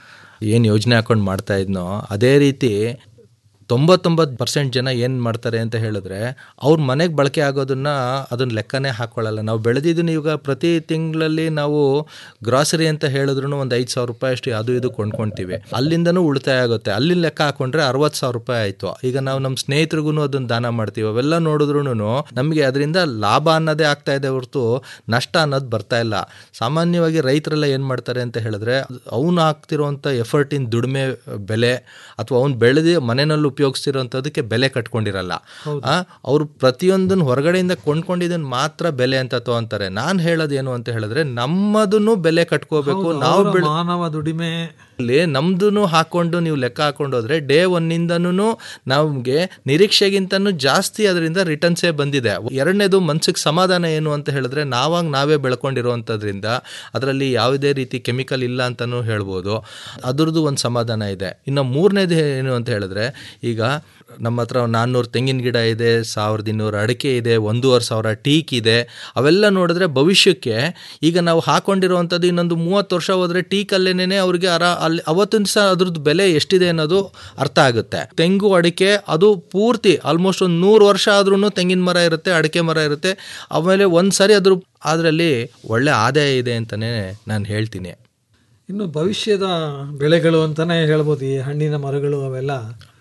ಏನು ಯೋಜನೆ ಹಾಕೊಂಡು ಮಾಡ್ತಾ ಇದ್ನೋ ಅದೇ ರೀತಿ ತೊಂಬತ್ತೊಂಬತ್ತು ಪರ್ಸೆಂಟ್ ಜನ ಏನು ಮಾಡ್ತಾರೆ ಅಂತ ಹೇಳಿದ್ರೆ ಅವ್ರ ಮನೆಗೆ ಬಳಕೆ ಆಗೋದನ್ನ ಅದನ್ನ ಲೆಕ್ಕನೇ ಹಾಕೊಳ್ಳಲ್ಲ ನಾವು ಬೆಳೆದಿದ್ದನ್ನು ಈಗ ಪ್ರತಿ ತಿಂಗಳಲ್ಲಿ ನಾವು ಗ್ರಾಸರಿ ಅಂತ ಹೇಳಿದ್ರು ಒಂದು ಐದು ಸಾವಿರ ರೂಪಾಯಿ ಅಷ್ಟು ಅದು ಇದು ಕೊಂಡ್ಕೊಳ್ತೀವಿ ಅಲ್ಲಿಂದನೂ ಉಳಿತಾಯ ಆಗುತ್ತೆ ಅಲ್ಲಿ ಲೆಕ್ಕ ಹಾಕೊಂಡ್ರೆ ಅರವತ್ತು ಸಾವಿರ ರೂಪಾಯಿ ಆಯಿತು ಈಗ ನಾವು ನಮ್ಮ ಸ್ನೇಹಿತರಿಗೂ ಅದನ್ನು ದಾನ ಮಾಡ್ತೀವಿ ಅವೆಲ್ಲ ನೋಡಿದ್ರು ನಮಗೆ ಅದರಿಂದ ಲಾಭ ಅನ್ನೋದೇ ಆಗ್ತಾ ಇದೆ ಹೊರತು ನಷ್ಟ ಅನ್ನೋದು ಬರ್ತಾ ಇಲ್ಲ ಸಾಮಾನ್ಯವಾಗಿ ರೈತರೆಲ್ಲ ಏನು ಮಾಡ್ತಾರೆ ಅಂತ ಹೇಳಿದ್ರೆ ಅವನು ಹಾಕ್ತಿರೋಂಥ ಎಫರ್ಟಿನ ದುಡಿಮೆ ಬೆಲೆ ಅಥವಾ ಅವ್ನು ಬೆಳೆದಿ ಮನೆಯಲ್ಲಿ ಉಪಯೋಗಿಸ್ತಿರೋಂಥದ್ದಕ್ಕೆ ಬೆಲೆ ಕಟ್ಕೊಂಡಿರಲ್ಲ ಅವರು ಪ್ರತಿಯೊಂದನ್ನು ಹೊರಗಡೆಯಿಂದ ಕೊಂಡ್ಕೊಂಡಿದ್ದನ್ನು ಮಾತ್ರ ಬೆಲೆ ಅಂತ ತಗೊಂತಾರೆ ನಾನು ಹೇಳೋದು ಏನು ಅಂತ ಹೇಳಿದ್ರೆ ನಮ್ಮದನ್ನು ಬೆಲೆ ಕಟ್ಕೋಬೇಕು ನಾವು ಅವರ ಬೆಳೆ ಮಾನವ ದುಡಿಮೆ ಅಲ್ಲಿ ನಮ್ದು ಹಾಕೊಂಡು ನೀವು ಲೆಕ್ಕ ಹಾಕೊಂಡು ಹೋದ್ರೆ ಡೇ ಒನ್ನಿಂದನೂ ನಮಗೆ ನಿರೀಕ್ಷೆಗಿಂತನೂ ಜಾಸ್ತಿ ಅದರಿಂದ ರಿಟರ್ನ್ಸೇ ಬಂದಿದೆ ಎರಡನೇದು ಮನ್ಸಿಗೆ ಸಮಾಧಾನ ಏನು ಅಂತ ಹೇಳಿದ್ರೆ ನಾವಾಗ ನಾವೇ ಬೆಳ್ಕೊಂಡಿರೋವಂಥದ್ರಿಂದ ಅದರಲ್ಲಿ ಯಾವುದೇ ರೀತಿ ಕೆಮಿಕಲ್ ಇಲ್ಲ ಅಂತಲೂ ಹೇಳ್ಬೋದು ಅದ್ರದ್ದು ಒಂದು ಸಮಾಧಾನ ಇದೆ ಇನ್ನು ಮೂರನೇದು ಏನು ಅಂತ ಹೇಳಿದ್ರೆ ಈಗ ನಮ್ಮ ಹತ್ರ ನಾನ್ನೂರು ತೆಂಗಿನ ಗಿಡ ಇದೆ ಸಾವಿರದ ಇನ್ನೂರು ಅಡಿಕೆ ಇದೆ ಒಂದೂವರೆ ಸಾವಿರ ಟೀಕ್ ಇದೆ ಅವೆಲ್ಲ ನೋಡಿದ್ರೆ ಭವಿಷ್ಯಕ್ಕೆ ಈಗ ನಾವು ಹಾಕೊಂಡಿರುವಂಥದ್ದು ಇನ್ನೊಂದು ಮೂವತ್ತು ವರ್ಷ ಹೋದರೆ ಟೀಕಲ್ಲೇನೆ ಅವ್ರಿಗೆ ಅರ ಅಲ್ಲಿ ಅವತ್ತಿನ ದಿವಸ ಅದ್ರದ್ದು ಬೆಲೆ ಎಷ್ಟಿದೆ ಅನ್ನೋದು ಅರ್ಥ ಆಗುತ್ತೆ ತೆಂಗು ಅಡಿಕೆ ಅದು ಪೂರ್ತಿ ಆಲ್ಮೋಸ್ಟ್ ಒಂದು ನೂರು ವರ್ಷ ಆದ್ರೂ ತೆಂಗಿನ ಮರ ಇರುತ್ತೆ ಅಡಿಕೆ ಮರ ಇರುತ್ತೆ ಆಮೇಲೆ ಒಂದು ಸರಿ ಅದ್ರ ಅದರಲ್ಲಿ ಒಳ್ಳೆ ಆದಾಯ ಇದೆ ಅಂತಲೇ ನಾನು ಹೇಳ್ತೀನಿ ಇನ್ನು ಭವಿಷ್ಯದ ಬೆಳೆಗಳು ಅಂತಲೇ ಹೇಳ್ಬೋದು ಈ ಹಣ್ಣಿನ ಮರಗಳು ಅವೆಲ್ಲ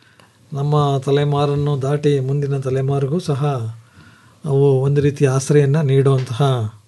ನಮ್ಮ ತಲೆಮಾರನ್ನು ದಾಟಿ ಮುಂದಿನ ತಲೆಮಾರಿಗೂ ಸಹ ಅವು ಒಂದು ರೀತಿ ಆಶ್ರಯವನ್ನು ನೀಡುವಂತಹ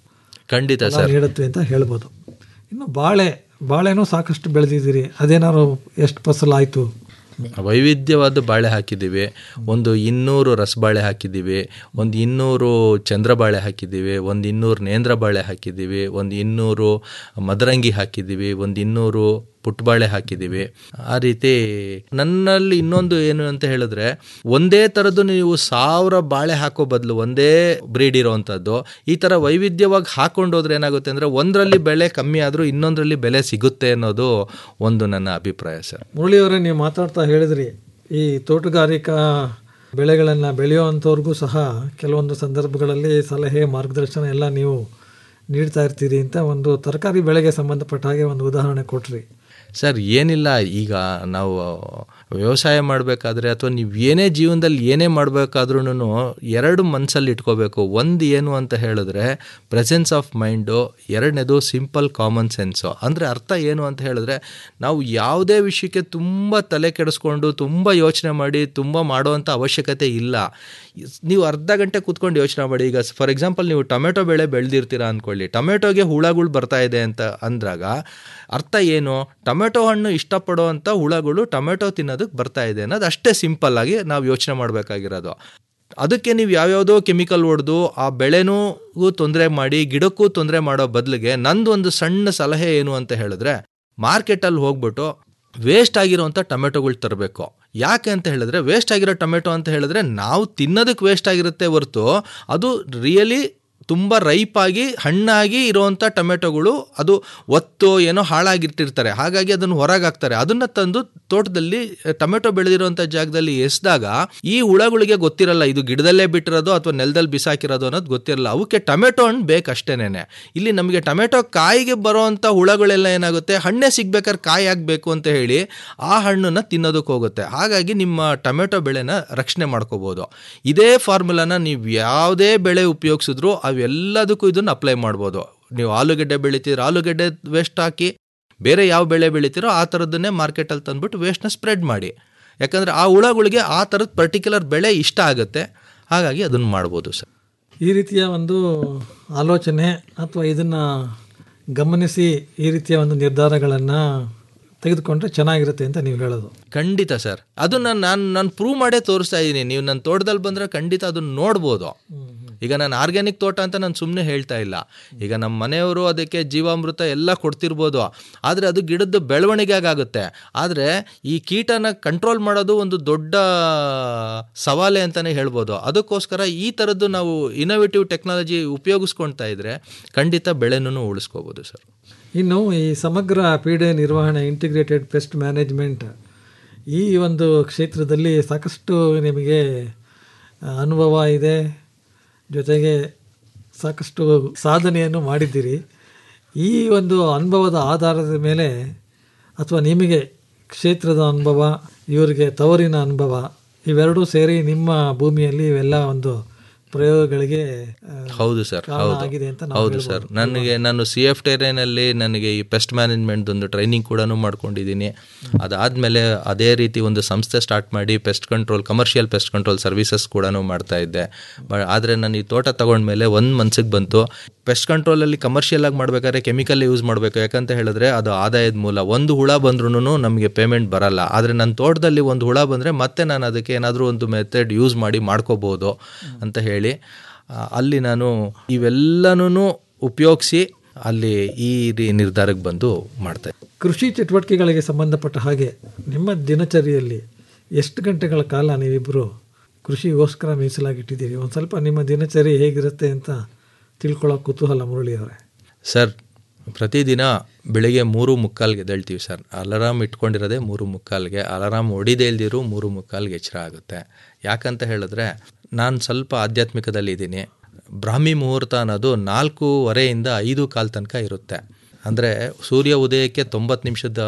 ಖಂಡಿತ ಫಲ ಸರ್ ನೀಡುತ್ತವೆ ಅಂತ ಹೇಳ್ಬೋದು ಇನ್ನು ಬಾಳೆ ಬಾಳೆನೂ ಸಾಕಷ್ಟು ಬೆಳೆದಿದ್ದೀರಿ ಅದೇನಾದ್ರು ಎಷ್ಟು ಫಸಲು ಆಯಿತು ವೈವಿಧ್ಯವಾದ ಬಾಳೆ ಹಾಕಿದ್ದೀವಿ ಒಂದು ಇನ್ನೂರು ರಸಬಾಳೆ ಹಾಕಿದ್ದೀವಿ ಒಂದು ಇನ್ನೂರು ಚಂದ್ರಬಾಳೆ ಹಾಕಿದ್ದೀವಿ ಒಂದು ಇನ್ನೂರು ನೇಂದ್ರ ಬಾಳೆ ಹಾಕಿದ್ದೀವಿ ಒಂದು ಇನ್ನೂರು ಮದರಂಗಿ ಹಾಕಿದ್ದೀವಿ ಒಂದು ಇನ್ನೂರು ಪುಟ್ಟಬಾಳೆ ಹಾಕಿದ್ದೀವಿ ಆ ರೀತಿ ನನ್ನಲ್ಲಿ ಇನ್ನೊಂದು ಏನು ಅಂತ ಹೇಳಿದ್ರೆ ಒಂದೇ ಥರದ್ದು ನೀವು ಸಾವಿರ ಬಾಳೆ ಹಾಕೋ ಬದಲು ಒಂದೇ ಬ್ರೀಡ್ ಇರೋವಂಥದ್ದು ಈ ಥರ ವೈವಿಧ್ಯವಾಗಿ ಹಾಕೊಂಡು ಹೋದ್ರೆ ಏನಾಗುತ್ತೆ ಅಂದರೆ ಒಂದರಲ್ಲಿ ಬೆಲೆ ಕಮ್ಮಿ ಆದರೂ ಇನ್ನೊಂದರಲ್ಲಿ ಬೆಲೆ ಸಿಗುತ್ತೆ ಅನ್ನೋದು ಒಂದು ನನ್ನ ಅಭಿಪ್ರಾಯ ಸರ್ ಮುರಳಿಯವರೇ ನೀವು ಮಾತಾಡ್ತಾ ಹೇಳಿದ್ರಿ ಈ ತೋಟಗಾರಿಕಾ ಬೆಳೆಗಳನ್ನು ಬೆಳೆಯುವಂಥವ್ರಿಗೂ ಸಹ ಕೆಲವೊಂದು ಸಂದರ್ಭಗಳಲ್ಲಿ ಸಲಹೆ ಮಾರ್ಗದರ್ಶನ ಎಲ್ಲ ನೀವು ನೀಡ್ತಾ ಇರ್ತೀರಿ ಅಂತ ಒಂದು ತರಕಾರಿ ಬೆಳೆಗೆ ಸಂಬಂಧಪಟ್ಟ ಹಾಗೆ ಒಂದು ಉದಾಹರಣೆ ಕೊಟ್ರಿ ಸರ್ ಏನಿಲ್ಲ ಈಗ ನಾವು ವ್ಯವಸಾಯ ಮಾಡಬೇಕಾದ್ರೆ ಅಥವಾ ನೀವು ಏನೇ ಜೀವನದಲ್ಲಿ ಏನೇ ಮಾಡಬೇಕಾದ್ರೂ ಎರಡು ಮನಸ್ಸಲ್ಲಿ ಇಟ್ಕೋಬೇಕು ಒಂದು ಏನು ಅಂತ ಹೇಳಿದ್ರೆ ಪ್ರೆಸೆನ್ಸ್ ಆಫ್ ಮೈಂಡು ಎರಡನೇದು ಸಿಂಪಲ್ ಕಾಮನ್ ಸೆನ್ಸು ಅಂದರೆ ಅರ್ಥ ಏನು ಅಂತ ಹೇಳಿದ್ರೆ ನಾವು ಯಾವುದೇ ವಿಷಯಕ್ಕೆ ತುಂಬ ತಲೆ ಕೆಡಿಸ್ಕೊಂಡು ತುಂಬ ಯೋಚನೆ ಮಾಡಿ ತುಂಬ ಮಾಡುವಂಥ ಅವಶ್ಯಕತೆ ಇಲ್ಲ ನೀವು ಅರ್ಧ ಗಂಟೆ ಕೂತ್ಕೊಂಡು ಯೋಚನೆ ಮಾಡಿ ಈಗ ಫಾರ್ ಎಕ್ಸಾಂಪಲ್ ನೀವು ಟೊಮೆಟೊ ಬೆಳೆ ಬೆಳೆದಿರ್ತೀರಾ ಅಂದ್ಕೊಳ್ಳಿ ಟೊಮೆಟೊಗೆ ಹುಳಗಳು ಬರ್ತಾ ಇದೆ ಅಂತ ಅಂದಾಗ ಅರ್ಥ ಏನು ಟೊಮೆಟೊ ಹಣ್ಣು ಇಷ್ಟಪಡುವಂಥ ಹುಳಗಳು ಟೊಮೆಟೊ ತಿನ್ನೋದಕ್ಕೆ ಬರ್ತಾ ಇದೆ ಅನ್ನೋದು ಅಷ್ಟೇ ಸಿಂಪಲ್ ಆಗಿ ನಾವು ಯೋಚನೆ ಮಾಡಬೇಕಾಗಿರೋದು ಅದಕ್ಕೆ ನೀವು ಯಾವ್ಯಾವುದೋ ಕೆಮಿಕಲ್ ಹೊಡೆದು ಆ ಬೆಳೆನೂ ತೊಂದರೆ ಮಾಡಿ ಗಿಡಕ್ಕೂ ತೊಂದರೆ ಮಾಡೋ ಬದಲಿಗೆ ನಂದು ಒಂದು ಸಣ್ಣ ಸಲಹೆ ಏನು ಅಂತ ಹೇಳಿದ್ರೆ ಮಾರ್ಕೆಟಲ್ಲಿ ಹೋಗ್ಬಿಟ್ಟು ವೇಸ್ಟ್ ಆಗಿರೋವಂಥ ಟೊಮೆಟೊಗಳು ತರಬೇಕು ಯಾಕೆ ಅಂತ ಹೇಳಿದ್ರೆ ವೇಸ್ಟ್ ಆಗಿರೋ ಟೊಮೆಟೊ ಅಂತ ಹೇಳಿದ್ರೆ ನಾವು ತಿನ್ನೋದಕ್ಕೆ ವೇಸ್ಟ್ ಆಗಿರುತ್ತೆ ಹೊರತು ಅದು ರಿಯಲಿ ತುಂಬ ರೈಪಾಗಿ ಹಣ್ಣಾಗಿ ಇರುವಂಥ ಟೊಮೆಟೊಗಳು ಅದು ಒತ್ತು ಏನೋ ಹಾಳಾಗಿಟ್ಟಿರ್ತಾರೆ ಹಾಗಾಗಿ ಅದನ್ನು ಹೊರಗೆ ಹಾಕ್ತಾರೆ ಅದನ್ನು ತಂದು ತೋಟದಲ್ಲಿ ಟೊಮೆಟೊ ಬೆಳೆದಿರುವಂಥ ಜಾಗದಲ್ಲಿ ಎಸ್ದಾಗ ಈ ಹುಳಗಳಿಗೆ ಗೊತ್ತಿರಲ್ಲ ಇದು ಗಿಡದಲ್ಲೇ ಬಿಟ್ಟಿರೋದು ಅಥವಾ ನೆಲದಲ್ಲಿ ಬಿಸಾಕಿರೋದು ಅನ್ನೋದು ಗೊತ್ತಿರಲ್ಲ ಅವಕ್ಕೆ ಟೊಮೆಟೊ ಹಣ್ಣು ಬೇಕಷ್ಟೇನೆ ಇಲ್ಲಿ ನಮಗೆ ಟೊಮೆಟೊ ಕಾಯಿಗೆ ಬರೋವಂಥ ಹುಳಗಳೆಲ್ಲ ಏನಾಗುತ್ತೆ ಹಣ್ಣೇ ಸಿಗ್ಬೇಕಾದ್ರೆ ಕಾಯಿ ಆಗಬೇಕು ಅಂತ ಹೇಳಿ ಆ ಹಣ್ಣನ್ನು ತಿನ್ನೋದಕ್ಕೆ ಹೋಗುತ್ತೆ ಹಾಗಾಗಿ ನಿಮ್ಮ ಟೊಮೆಟೊ ಬೆಳೆನ ರಕ್ಷಣೆ ಮಾಡ್ಕೋಬೋದು ಇದೇ ಫಾರ್ಮುಲಾನ ನೀವು ಯಾವುದೇ ಬೆಳೆ ಉಪಯೋಗಿಸಿದ್ರು ಅವೆಲ್ಲದಕ್ಕೂ ಇದನ್ನು ಅಪ್ಲೈ ಮಾಡ್ಬೋದು ನೀವು ಆಲೂಗೆಡ್ಡೆ ಬೆಳಿತೀರ ಆಲೂಗೆಡ್ಡೆ ವೇಸ್ಟ್ ಹಾಕಿ ಬೇರೆ ಯಾವ ಬೆಳೆ ಬೆಳಿತೀರೋ ಆ ಥರದ್ದನ್ನೇ ಮಾರ್ಕೆಟಲ್ಲಿ ತಂದ್ಬಿಟ್ಟು ವೇಸ್ಟ್ನ ಸ್ಪ್ರೆಡ್ ಮಾಡಿ ಯಾಕಂದರೆ ಆ ಹುಳಗಳಿಗೆ ಆ ಥರದ ಪರ್ಟಿಕ್ಯುಲರ್ ಬೆಳೆ ಇಷ್ಟ ಆಗುತ್ತೆ ಹಾಗಾಗಿ ಅದನ್ನು ಮಾಡ್ಬೋದು ಸರ್ ಈ ರೀತಿಯ ಒಂದು ಆಲೋಚನೆ ಅಥವಾ ಇದನ್ನು ಗಮನಿಸಿ ಈ ರೀತಿಯ ಒಂದು ನಿರ್ಧಾರಗಳನ್ನು ತೆಗೆದುಕೊಂಡ್ರೆ ಚೆನ್ನಾಗಿರುತ್ತೆ ಅಂತ ನೀವು ಹೇಳೋದು ಖಂಡಿತ ಸರ್ ಅದು ನಾನು ನಾನು ನಾನು ಪ್ರೂವ್ ಮಾಡೇ ತೋರಿಸ್ತಾ ಇದ್ದೀನಿ ನೀವು ನನ್ನ ತೋಟದಲ್ಲಿ ಬಂದರೆ ಖಂಡಿತ ಅದನ್ನು ನೋಡ್ಬೋದು ಈಗ ನಾನು ಆರ್ಗ್ಯಾನಿಕ್ ತೋಟ ಅಂತ ನಾನು ಸುಮ್ಮನೆ ಹೇಳ್ತಾ ಇಲ್ಲ ಈಗ ನಮ್ಮ ಮನೆಯವರು ಅದಕ್ಕೆ ಜೀವಾಮೃತ ಎಲ್ಲ ಕೊಡ್ತಿರ್ಬೋದು ಆದರೆ ಅದು ಗಿಡದ ಬೆಳವಣಿಗೆಗಾಗುತ್ತೆ ಆದರೆ ಈ ಕೀಟನ ಕಂಟ್ರೋಲ್ ಮಾಡೋದು ಒಂದು ದೊಡ್ಡ ಸವಾಲೆ ಅಂತಲೇ ಹೇಳ್ಬೋದು ಅದಕ್ಕೋಸ್ಕರ ಈ ಥರದ್ದು ನಾವು ಇನೋವೇಟಿವ್ ಟೆಕ್ನಾಲಜಿ ಉಪಯೋಗಿಸ್ಕೊಳ್ತಾ ಇದ್ರೆ ಖಂಡಿತ ಬೆಳೆನೂ ಉಳಿಸ್ಕೋಬೋದು ಸರ್ ಇನ್ನು ಈ ಸಮಗ್ರ ಪೀಡೆ ನಿರ್ವಹಣೆ ಇಂಟಿಗ್ರೇಟೆಡ್ ಪೆಸ್ಟ್ ಮ್ಯಾನೇಜ್ಮೆಂಟ್ ಈ ಒಂದು ಕ್ಷೇತ್ರದಲ್ಲಿ ಸಾಕಷ್ಟು ನಿಮಗೆ ಆ, ಅನುಭವ ಇದೆ ಜೊತೆಗೆ ಸಾಕಷ್ಟು ಸಾಧನೆಯನ್ನು ಮಾಡಿದ್ದೀರಿ ಈ ಒಂದು ಅನುಭವದ ಆಧಾರದ ಮೇಲೆ ಅಥವಾ ನಿಮಗೆ ಕ್ಷೇತ್ರದ ಅನುಭವ ಇವರಿಗೆ ತವರಿನ ಅನುಭವ ಇವೆರಡೂ ಸೇರಿ ನಿಮ್ಮ ಭೂಮಿಯಲ್ಲಿ ಇವೆಲ್ಲ ಒಂದು ಪ್ರಯೋಗಗಳಿಗೆ ಆ, ಹೌದು ಸರ್ ಕಾರಣ ಹೌದು ಆಗಿದೆ ಅಂತ ನಾವು ಹೌದು ಸರ್ ನನಗೆ ನಾನು ಸಿ ಎಫ್ ಟೆರೇನಲ್ಲಿ ನನಗೆ ಈ ಪೆಸ್ಟ್ ಮ್ಯಾನೇಜ್ಮೆಂಟ್ ಒಂದು ಟ್ರೈನಿಂಗ್ ಕೂಡ ಮಾಡ್ಕೊಂಡಿದ್ದೀನಿ ಅದಾದಮೇಲೆ ಅದೇ ರೀತಿ ಒಂದು ಸಂಸ್ಥೆ ಸ್ಟಾರ್ಟ್ ಮಾಡಿ pest control commercial pest control services ಕೂಡ ಮಾಡ್ತಾ ಇದ್ದೆ ಬ- ಆದರೆ ನಾನು ಈ ತೋಟ ತಗೊಂಡ್ಮೇಲೆ ಒಂದು ಮನ್ಸಿಗೆ ಬಂತು ಪೆಸ್ಟ್ ಕಂಟ್ರೋಲಲ್ಲಿ ಕಮರ್ಷಿಯಲ್ ಆಗಿ ಮಾಡಬೇಕಾದ್ರೆ ಕೆಮಿಕಲ್ ಯೂಸ್ ಮಾಡಬೇಕು ಯಾಕಂತ ಹೇಳಿದ್ರೆ ಅದು ಆದಾಯದ ಮೂಲ ಒಂದು ಹುಳ ಬಂದ್ರೂ ನಮಗೆ ಪೇಮೆಂಟ್ ಬರಲ್ಲ ಆದರೆ ನನ್ನ ತೋಟದಲ್ಲಿ ಒಂದು ಹುಳ ಬಂದರೆ ಮತ್ತೆ ನಾನು ಅದಕ್ಕೆ ಏನಾದರೂ ಒಂದು ಮೆಥಡ್ ಯೂಸ್ ಮಾಡಿ ಮಾಡ್ಕೋಬೋದು ಅಂತ ಹೇಳಿ ಆ, ಅಲ್ಲಿ ನಾನು ಇವೆಲ್ಲನೂ ಉಪಯೋಗಿಸಿ ಅಲ್ಲಿ ಈ ರೀ- ನಿರ್ಧಾರಕ್ಕೆ ಬಂದು ಮಾಡ್ತಾ ಇದ್ದೆ. ಕೃಷಿ ಚಟುವಟಿಕೆಗಳಿಗೆ ಸಂಬಂಧಪಟ್ಟ ಹಾಗೆ ನಿಮ್ಮ ದಿನಚರಿಯಲ್ಲಿ ಎಷ್ಟು ಗಂಟೆಗಳ ಕಾಲ ನೀವಿಬ್ಬರು ಕೃಷಿಗೋಸ್ಕರ ಮೀಸಲಾಗಿಟ್ಟಿದ್ದೀರಿ ಒಂದು ಸ್ವಲ್ಪ ನಿಮ್ಮ ದಿನಚರಿ ಹೇಗಿರುತ್ತೆ ಅಂತ ತಿಳ್ಕೊಳ್ಳೋ ಕುತೂಹಲ ಮುರಳಿ ಅವರೇ ಸರ್ ಪ್ರತಿದಿನ ಬೆಳಿಗ್ಗೆ ಮೂರು ಮುಕ್ಕಾಲ್ಗೆ ಎದ್ದೇಳ್ತೀವಿ ಸರ್ ಅಲಾರಾಮ್ ಇಟ್ಕೊಂಡಿರೋದೇ ಮೂರು ಮುಕ್ಕಾಲ್ಗೆ ಅಲಾರಾಮ್ ಹೊಡಿದೇ ಇಲ್ದಿರೂ ಮೂರು ಮುಕ್ಕಾಲ್ಗೆ ಎಚ್ಚರ ಆಗುತ್ತೆ ಯಾಕಂತ ಹೇಳಿದ್ರೆ ನಾನು ಸ್ವಲ್ಪ ಆಧ್ಯಾತ್ಮಿಕದಲ್ಲಿ ಇದ್ದೀನಿ ಬ್ರಾಹ್ಮಿ ಮುಹೂರ್ತ ಅನ್ನೋದು ನಾಲ್ಕೂವರೆಯಿಂದ ಐದು ಕಾಲ್ ತನಕ ಇರುತ್ತೆ ಅಂದರೆ ಸೂರ್ಯ ಉದಯಕ್ಕೆ ತೊಂಬತ್ತು ನಿಮಿಷದ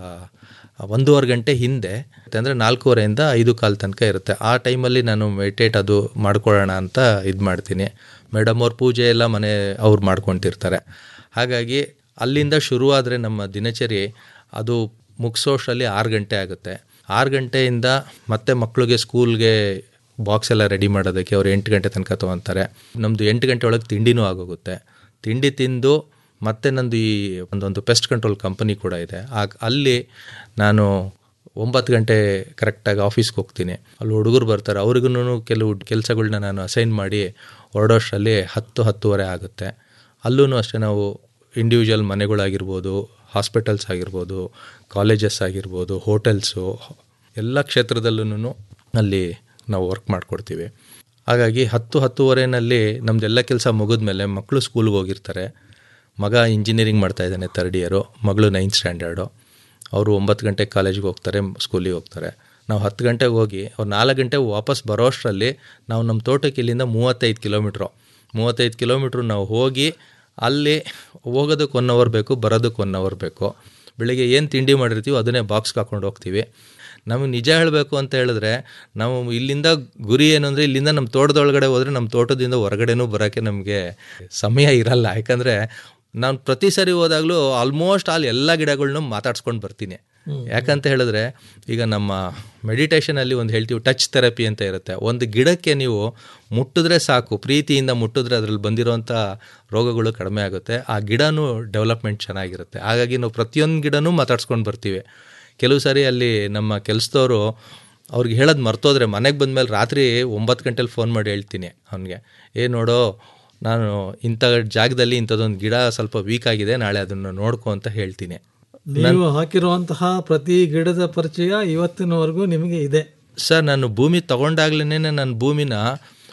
ಒಂದೂವರೆ ಗಂಟೆ ಹಿಂದೆ ಅಂದರೆ ನಾಲ್ಕೂವರೆಯಿಂದ ಐದು ಕಾಲ್ ತನಕ ಇರುತ್ತೆ ಆ ಟೈಮಲ್ಲಿ ನಾನು ಮೆಡಿಟೇಟ್ ಅದು ಮಾಡ್ಕೊಳ್ಳೋಣ ಅಂತ ಇದು ಮಾಡ್ತೀನಿ ಮೇಡಮ್ ಅವ್ರ ಪೂಜೆ ಎಲ್ಲ ಮನೆ ಅವ್ರು ಮಾಡ್ಕೊತಿರ್ತಾರೆ ಹಾಗಾಗಿ ಅಲ್ಲಿಂದ ಶುರುವಾದರೆ ನಮ್ಮ ದಿನಚರಿ ಅದು ಮುಗಿಸೋಷ್ಟರಲ್ಲಿ ಆರು ಗಂಟೆ ಆಗುತ್ತೆ ಆರು ಗಂಟೆಯಿಂದ ಮತ್ತೆ ಮಕ್ಕಳಿಗೆ ಸ್ಕೂಲ್ಗೆ ಬಾಕ್ಸ್ ಎಲ್ಲ ರೆಡಿ ಮಾಡೋದಕ್ಕೆ ಅವ್ರು ಎಂಟು ಗಂಟೆ ತನಕ ತೊಗೊತಾರೆ ನಮ್ಮದು ಎಂಟು ಗಂಟೆ ಒಳಗೆ ತಿಂಡಿನೂ ಆಗೋಗುತ್ತೆ ತಿಂಡಿ ತಿಂದು ಮತ್ತೆ ನಂದು ಈ ಒಂದೊಂದು ಪೆಸ್ಟ್ ಕಂಟ್ರೋಲ್ ಕಂಪನಿ ಕೂಡ ಇದೆ ಆಗ ಅಲ್ಲಿ ನಾನು ಒಂಬತ್ತು ಗಂಟೆ ಕರೆಕ್ಟಾಗಿ ಆಫೀಸ್ಗೆ ಹೋಗ್ತೀನಿ ಅಲ್ಲಿ ಹುಡುಗರು ಬರ್ತಾರೆ ಅವ್ರಿಗೂ ಕೆಲವು ಕೆಲಸಗಳ್ನ ನಾನು ಅಸೈನ್ ಮಾಡಿ ಹೊರಡೋಷ್ಟರಲ್ಲಿ ಹತ್ತು ಹತ್ತುವರೆ ಆಗುತ್ತೆ ಅಲ್ಲೂ ಅಷ್ಟೇ ನಾವು ಇಂಡಿವಿಜುವಲ್ ಮನೆಗಳಾಗಿರ್ಬೋದು ಹಾಸ್ಪಿಟಲ್ಸ್ ಆಗಿರ್ಬೋದು ಕಾಲೇಜಸ್ ಆಗಿರ್ಬೋದು ಹೋಟೆಲ್ಸು ಎಲ್ಲ ಕ್ಷೇತ್ರದಲ್ಲೂ ಅಲ್ಲಿ ನಾವು ವರ್ಕ್ ಮಾಡಿಕೊಡ್ತೀವಿ ಹಾಗಾಗಿ ಹತ್ತು ಹತ್ತುವರೆನಲ್ಲಿ ನಮ್ಮದೆಲ್ಲ ಕೆಲಸ ಮುಗಿದ್ಮೇಲೆ ಮಕ್ಕಳು ಸ್ಕೂಲ್ಗೆ ಹೋಗಿರ್ತಾರೆ ಮಗ ಇಂಜಿನಿಯರಿಂಗ್ ಮಾಡ್ತಾ ಇದ್ದಾನೆ ತರ್ಡ್ ಇಯರು ಮಗಳು ನೈನ್ತ್ ಸ್ಟ್ಯಾಂಡರ್ಡು ಅವರು ಒಂಬತ್ತು ಗಂಟೆಗೆ ಕಾಲೇಜಿಗೆ ಹೋಗ್ತಾರೆ ಸ್ಕೂಲಿಗೆ ಹೋಗ್ತಾರೆ ನಾವು ಹತ್ತು ಗಂಟೆಗೆ ಹೋಗಿ ಅವ್ರು ನಾಲ್ಕು ಗಂಟೆಗೆ ವಾಪಸ್ ಬರೋಷ್ಟರಲ್ಲಿ ನಾವು ನಮ್ಮ ತೋಟಕ್ಕೆ ಇಲ್ಲಿಂದ ಮೂವತ್ತೈದು ಕಿಲೋಮೀಟ್ರು ಮೂವತ್ತೈದು ಕಿಲೋಮೀಟ್ರು ನಾವು ಹೋಗಿ ಅಲ್ಲಿ ಹೋಗೋದಕ್ಕೆ ಒನ್ ಅವರ್ ಬೇಕು ಬರೋದಕ್ಕೆ ಒನ್ ಅವರ್ ಬೇಕು ಬೆಳಿಗ್ಗೆ ಏನು ತಿಂಡಿ ಮಾಡಿರ್ತೀವೋ ಅದನ್ನೇ ಬಾಕ್ಸ್ಗೆ ಹಾಕೊಂಡು ಹೋಗ್ತೀವಿ ನಮಗೆ ನಿಜ ಹೇಳಬೇಕು ಅಂತ ಹೇಳಿದ್ರೆ ನಾವು ಇಲ್ಲಿಂದ ಗುರಿ ಏನು ಅಂದರೆ ಇಲ್ಲಿಂದ ನಮ್ಮ ತೋಟದೊಳಗಡೆ ಹೋದರೆ ನಮ್ಮ ತೋಟದಿಂದ ಹೊರಗಡೆನೂ ಬರೋಕ್ಕೆ ನಮಗೆ ಸಮಯ ಇರಲ್ಲ ಯಾಕಂದರೆ ನಾನು ಪ್ರತಿ ಸರಿ ಹೋದಾಗಲೂ ಆಲ್ಮೋಸ್ಟ್ ಆಲ್ ಎಲ್ಲ ಗಿಡಗಳ್ನು ಮಾತಾಡ್ಸ್ಕೊಂಡು ಬರ್ತೀನಿ ಯಾಕಂತ ಹೇಳಿದ್ರೆ ಈಗ ನಮ್ಮ ಮೆಡಿಟೇಷನಲ್ಲಿ ಒಂದು ಹೇಳ್ತೀವಿ ಟಚ್ ಥೆರಪಿ ಅಂತ ಇರುತ್ತೆ ಒಂದು ಗಿಡಕ್ಕೆ ನೀವು ಮುಟ್ಟಿದ್ರೆ ಸಾಕು ಪ್ರೀತಿಯಿಂದ ಮುಟ್ಟಿದ್ರೆ ಅದರಲ್ಲಿ ಬಂದಿರೋಂಥ ರೋಗಗಳು ಕಡಿಮೆ ಆಗುತ್ತೆ ಆ ಗಿಡನೂ ಡೆವಲಪ್ಮೆಂಟ್ ಚೆನ್ನಾಗಿರುತ್ತೆ ಹಾಗಾಗಿ ನಾವು ಪ್ರತಿಯೊಂದು ಗಿಡನೂ ಮಾತಾಡ್ಸ್ಕೊಂಡು ಬರ್ತೀವಿ ಕೆಲವು ಸಾರಿ ಅಲ್ಲಿ ನಮ್ಮ ಕೆಲಸದವರು ಅವ್ರಿಗೆ ಹೇಳೋದು ಮರ್ತೋದ್ರೆ ಮನೆಗೆ ಬಂದಮೇಲೆ ರಾತ್ರಿ ಒಂಬತ್ತು ಗಂಟೆಲಿ ಫೋನ್ ಮಾಡಿ ಹೇಳ್ತೀನಿ ಅವನಿಗೆ ಏ ನೋಡೋ ನಾನು ಇಂಥ ಜಾಗದಲ್ಲಿ ಇಂಥದ್ದೊಂದು ಗಿಡ ಸ್ವಲ್ಪ ವೀಕ್ ಆಗಿದೆ ನಾಳೆ ಅದನ್ನು ನೋಡ್ಕೊ ಅಂತ ಹೇಳ್ತೀನಿ ನೀವು ಹಾಕಿರುವಂತಹ ಪ್ರತಿ ಗಿಡದ ಪರಿಚಯ ಇವತ್ತಿನವರೆಗೂ ನಿಮಗೆ ಇದೆ ಸರ್ ನಾನು ಭೂಮಿ ತೊಗೊಂಡಾಗ್ಲೇ ನನ್ನ ಭೂಮಿನ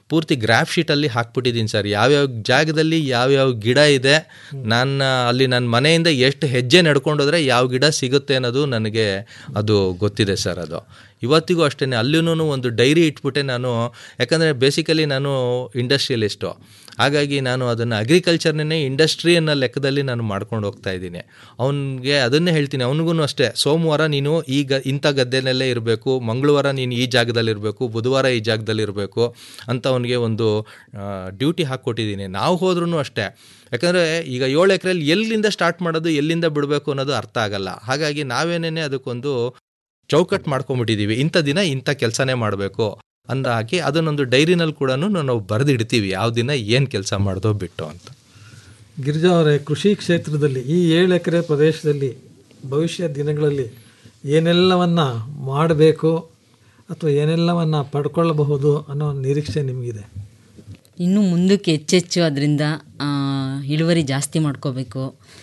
ಪೂರ್ತಿ ಗ್ರಾಫ್ ಶೀಟಲ್ಲಿ ಹಾಕ್ಬಿಟ್ಟಿದ್ದೀನಿ ಸರ್ ಯಾವ್ಯಾವ ಜಾಗದಲ್ಲಿ ಯಾವ್ಯಾವ ಗಿಡ ಇದೆ ನನ್ನ ಅಲ್ಲಿ ನನ್ನ ಮನೆಯಿಂದ ಎಷ್ಟು ಹೆಜ್ಜೆ ನಡ್ಕೊಂಡೋದ್ರೆ ಯಾವ ಗಿಡ ಸಿಗುತ್ತೆ ಅನ್ನೋದು ನನಗೆ ಅದು ಗೊತ್ತಿದೆ ಸರ್ ಅದು ಇವತ್ತಿಗೂ ಅಷ್ಟೇ ಅಲ್ಲೂ ಒಂದು ಡೈರಿ ಇಟ್ಬಿಟ್ಟೆ ನಾನು ಯಾಕಂದರೆ ಬೇಸಿಕಲಿ ನಾನು ಇಂಡಸ್ಟ್ರಿಯಲಿಸ್ಟು ಹಾಗಾಗಿ ನಾನು ಅದನ್ನು ಅಗ್ರಿಕಲ್ಚರ್ನೇ ಇಂಡಸ್ಟ್ರಿ ಅನ್ನೋ ಲೆಕ್ಕದಲ್ಲಿ ನಾನು ಮಾಡ್ಕೊಂಡು ಹೋಗ್ತಾ ಇದ್ದೀನಿ ಅವನಿಗೆ ಅದನ್ನೇ ಹೇಳ್ತೀನಿ ಅವನಿಗೂ ಅಷ್ಟೇ ಸೋಮವಾರ ನೀನು ಈ ಗ ಇಂಥ ಗದ್ದೆನಲ್ಲೇ ಇರಬೇಕು ಮಂಗಳವಾರ ನೀನು ಈ ಜಾಗದಲ್ಲಿ ಇರಬೇಕು ಬುಧವಾರ ಈ ಜಾಗದಲ್ಲಿ ಇರಬೇಕು ಅಂತ ಅವನಿಗೆ ಒಂದು ಡ್ಯೂಟಿ ಹಾಕ್ಕೊಟ್ಟಿದ್ದೀನಿ ನಾವು ಹೋದ್ರೂ ಅಷ್ಟೇ ಯಾಕಂದರೆ ಈಗ ಏಳು ಎಕರೆಯಲ್ಲಿ ಎಲ್ಲಿಂದ ಸ್ಟಾರ್ಟ್ ಮಾಡೋದು ಎಲ್ಲಿಂದ ಬಿಡಬೇಕು ಅನ್ನೋದು ಅರ್ಥ ಆಗಲ್ಲ ಹಾಗಾಗಿ ನಾವೇನೇ ಅದಕ್ಕೊಂದು ಚೌಕಟ್ಟು ಮಾಡ್ಕೊಂಬಿಟ್ಟಿದ್ದೀವಿ ಇಂಥ ದಿನ ಇಂಥ ಕೆಲಸನೇ ಮಾಡಬೇಕು ಅಂದ ಹಾಕಿ ಅದನ್ನೊಂದು ಡೈರಿನಲ್ಲಿ ಕೂಡ ನಾವು ಬರೆದಿಡ್ತೀವಿ ಯಾವ ದಿನ ಏನು ಕೆಲಸ ಮಾಡ್ದೋ ಬಿಟ್ಟು ಅಂತ ಗಿರಿಜಾ ಅವರೇ ಕೃಷಿ ಕ್ಷೇತ್ರದಲ್ಲಿ ಈ ಏಳು ಎಕರೆ ಪ್ರದೇಶದಲ್ಲಿ ಭವಿಷ್ಯ ದಿನಗಳಲ್ಲಿ ಏನೆಲ್ಲವನ್ನ ಮಾಡಬೇಕು ಅಥವಾ ಏನೆಲ್ಲವನ್ನ ಪಡ್ಕೊಳ್ಳಬಹುದು ಅನ್ನೋ ನಿರೀಕ್ಷೆ ನಿಮಗಿದೆ ಇನ್ನು ಮುಂದಕ್ಕೆ ಹೆಚ್ಚೆಚ್ಚು ಅದರಿಂದ ಇಳುವರಿ ಜಾಸ್ತಿ ಮಾಡ್ಕೋಬೇಕು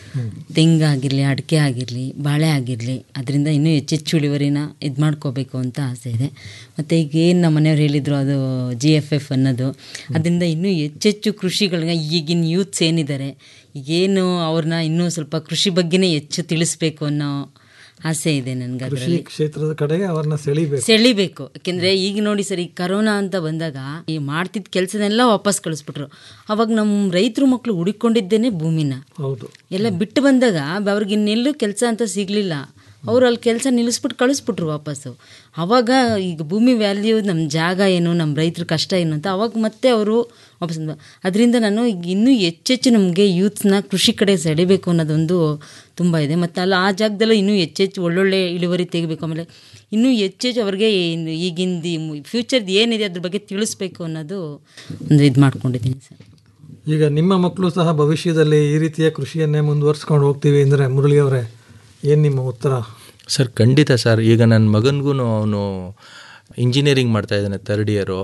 ತೆಂಗಾಗಿರಲಿ ಅಡಿಕೆ ಆಗಿರಲಿ ಬಾಳೆ ಆಗಿರಲಿ ಅದರಿಂದ ಇನ್ನೂ ಹೆಚ್ಚೆಚ್ಚು ಇಳುವರಿನ ಇದು ಮಾಡ್ಕೋಬೇಕು ಅಂತ ಆಸೆ ಇದೆ ಮತ್ತು ಈಗ ಏನು ನಮ್ಮ ಮನೆಯವ್ರು ಹೇಳಿದರು ಅದು ಜಿ ಎಫ್ ಎಫ್ ಅನ್ನೋದು ಅದರಿಂದ ಇನ್ನೂ ಹೆಚ್ಚೆಚ್ಚು ಕೃಷಿಗಳನ್ನ ಈಗಿನ ಯೂತ್ಸ್ ಏನಿದ್ದಾರೆ ಈಗೇನು ಅವ್ರನ್ನ ಇನ್ನೂ ಸ್ವಲ್ಪ ಕೃಷಿ ಬಗ್ಗೆನೇ ಹೆಚ್ಚು ತಿಳಿಸ್ಬೇಕು ಅನ್ನೋ ಆಸೆ ಇದೆ ನನಗೆ ಕೃಷಿ ಅದರಲ್ಲಿ ಕ್ಷೇತ್ರದ ಕಡೆಗೆ ಅವ್ರನ್ನ ಸೆಳಿಬೇಕು ಸೆಳಿಬೇಕು ಯಾಕೆಂದ್ರೆ ಈಗ ನೋಡಿ ಸರ್ ಈ ಕರೋನಾ ಅಂತ ಬಂದಾಗ ಈ ಮಾಡ್ತಿದ್ದ ಕೆಲಸನೆಲ್ಲ ವಾಪಸ್ ಕಳಿಸ್ಬಿಟ್ರು ಅವಾಗ ನಮ್ಮ ರೈತರು ಮಕ್ಕಳು ಹುಡುಕೊಂಡಿದ್ದೇನೆ ಭೂಮಿನ ಹೌದು ಎಲ್ಲ ಬಿಟ್ಟು ಬಂದಾಗ ಅವ್ರಿಗೆ ಇನ್ನೆಲ್ಲೂ ಕೆಲಸ ಅಂತ ಸಿಗಲಿಲ್ಲ ಅವ್ರು ಅಲ್ಲಿ ಕೆಲಸ ನಿಲ್ಲಿಸ್ಬಿಟ್ಟು ಕಳಿಸ್ಬಿಟ್ರು ವಾಪಸ್ಸು ಅವಾಗ ಈಗ ಭೂಮಿ ವ್ಯಾಲ್ಯೂ ನಮ್ಮ ಜಾಗ ಏನು ನಮ್ಮ ರೈತರ ಕಷ್ಟ ಏನು ಅಂತ ಅವಾಗ ಮತ್ತೆ ಅವರು ವಾಪಸ್ ಅದರಿಂದ ನಾನು ಈಗ ಇನ್ನೂ ಹೆಚ್ಚೆಚ್ಚು ನಮಗೆ ಯೂತ್ಸ್ನ ಕೃಷಿ ಕಡೆ ಸೆಳಿಬೇಕು ಅನ್ನೋದೊಂದು ತುಂಬ ಇದೆ ಮತ್ತು ಅಲ್ಲಿ ಆ ಜಾಗದಲ್ಲೂ ಇನ್ನೂ ಹೆಚ್ಚೆಚ್ಚು ಒಳ್ಳೊಳ್ಳೆ ಇಳುವರಿ ತೆಗಿಬೇಕು ಆಮೇಲೆ ಇನ್ನೂ ಹೆಚ್ಚೆಚ್ಚು ಅವ್ರಿಗೆ ಏನು ಈಗಿಂದು ಫ್ಯೂಚರ್ದು ಏನಿದೆ ಅದ್ರ ಬಗ್ಗೆ ತಿಳಿಸ್ಬೇಕು ಅನ್ನೋದು ಒಂದು ಇದು ಮಾಡ್ಕೊಂಡಿದ್ದೀನಿ ಸರ್ ಈಗ ನಿಮ್ಮ ಮಕ್ಕಳು ಸಹ ಭವಿಷ್ಯದಲ್ಲಿ ಈ ರೀತಿಯ ಕೃಷಿಯನ್ನೇ ಮುಂದುವರ್ಸ್ಕೊಂಡು ಹೋಗ್ತೀವಿ ಅಂದರೆ ಮುರಳಿ ಅವರೇ ಏನು ನಿಮ್ಮ ಉತ್ತರ ಸರ್ ಖಂಡಿತ ಸರ್ ಈಗ ನನ್ನ ಮಗನಿಗೂ ಅವನು ಇಂಜಿನಿಯರಿಂಗ್ ಮಾಡ್ತಾ ಇದ್ದಾನೆ ತರ್ಡ್ ಇಯರು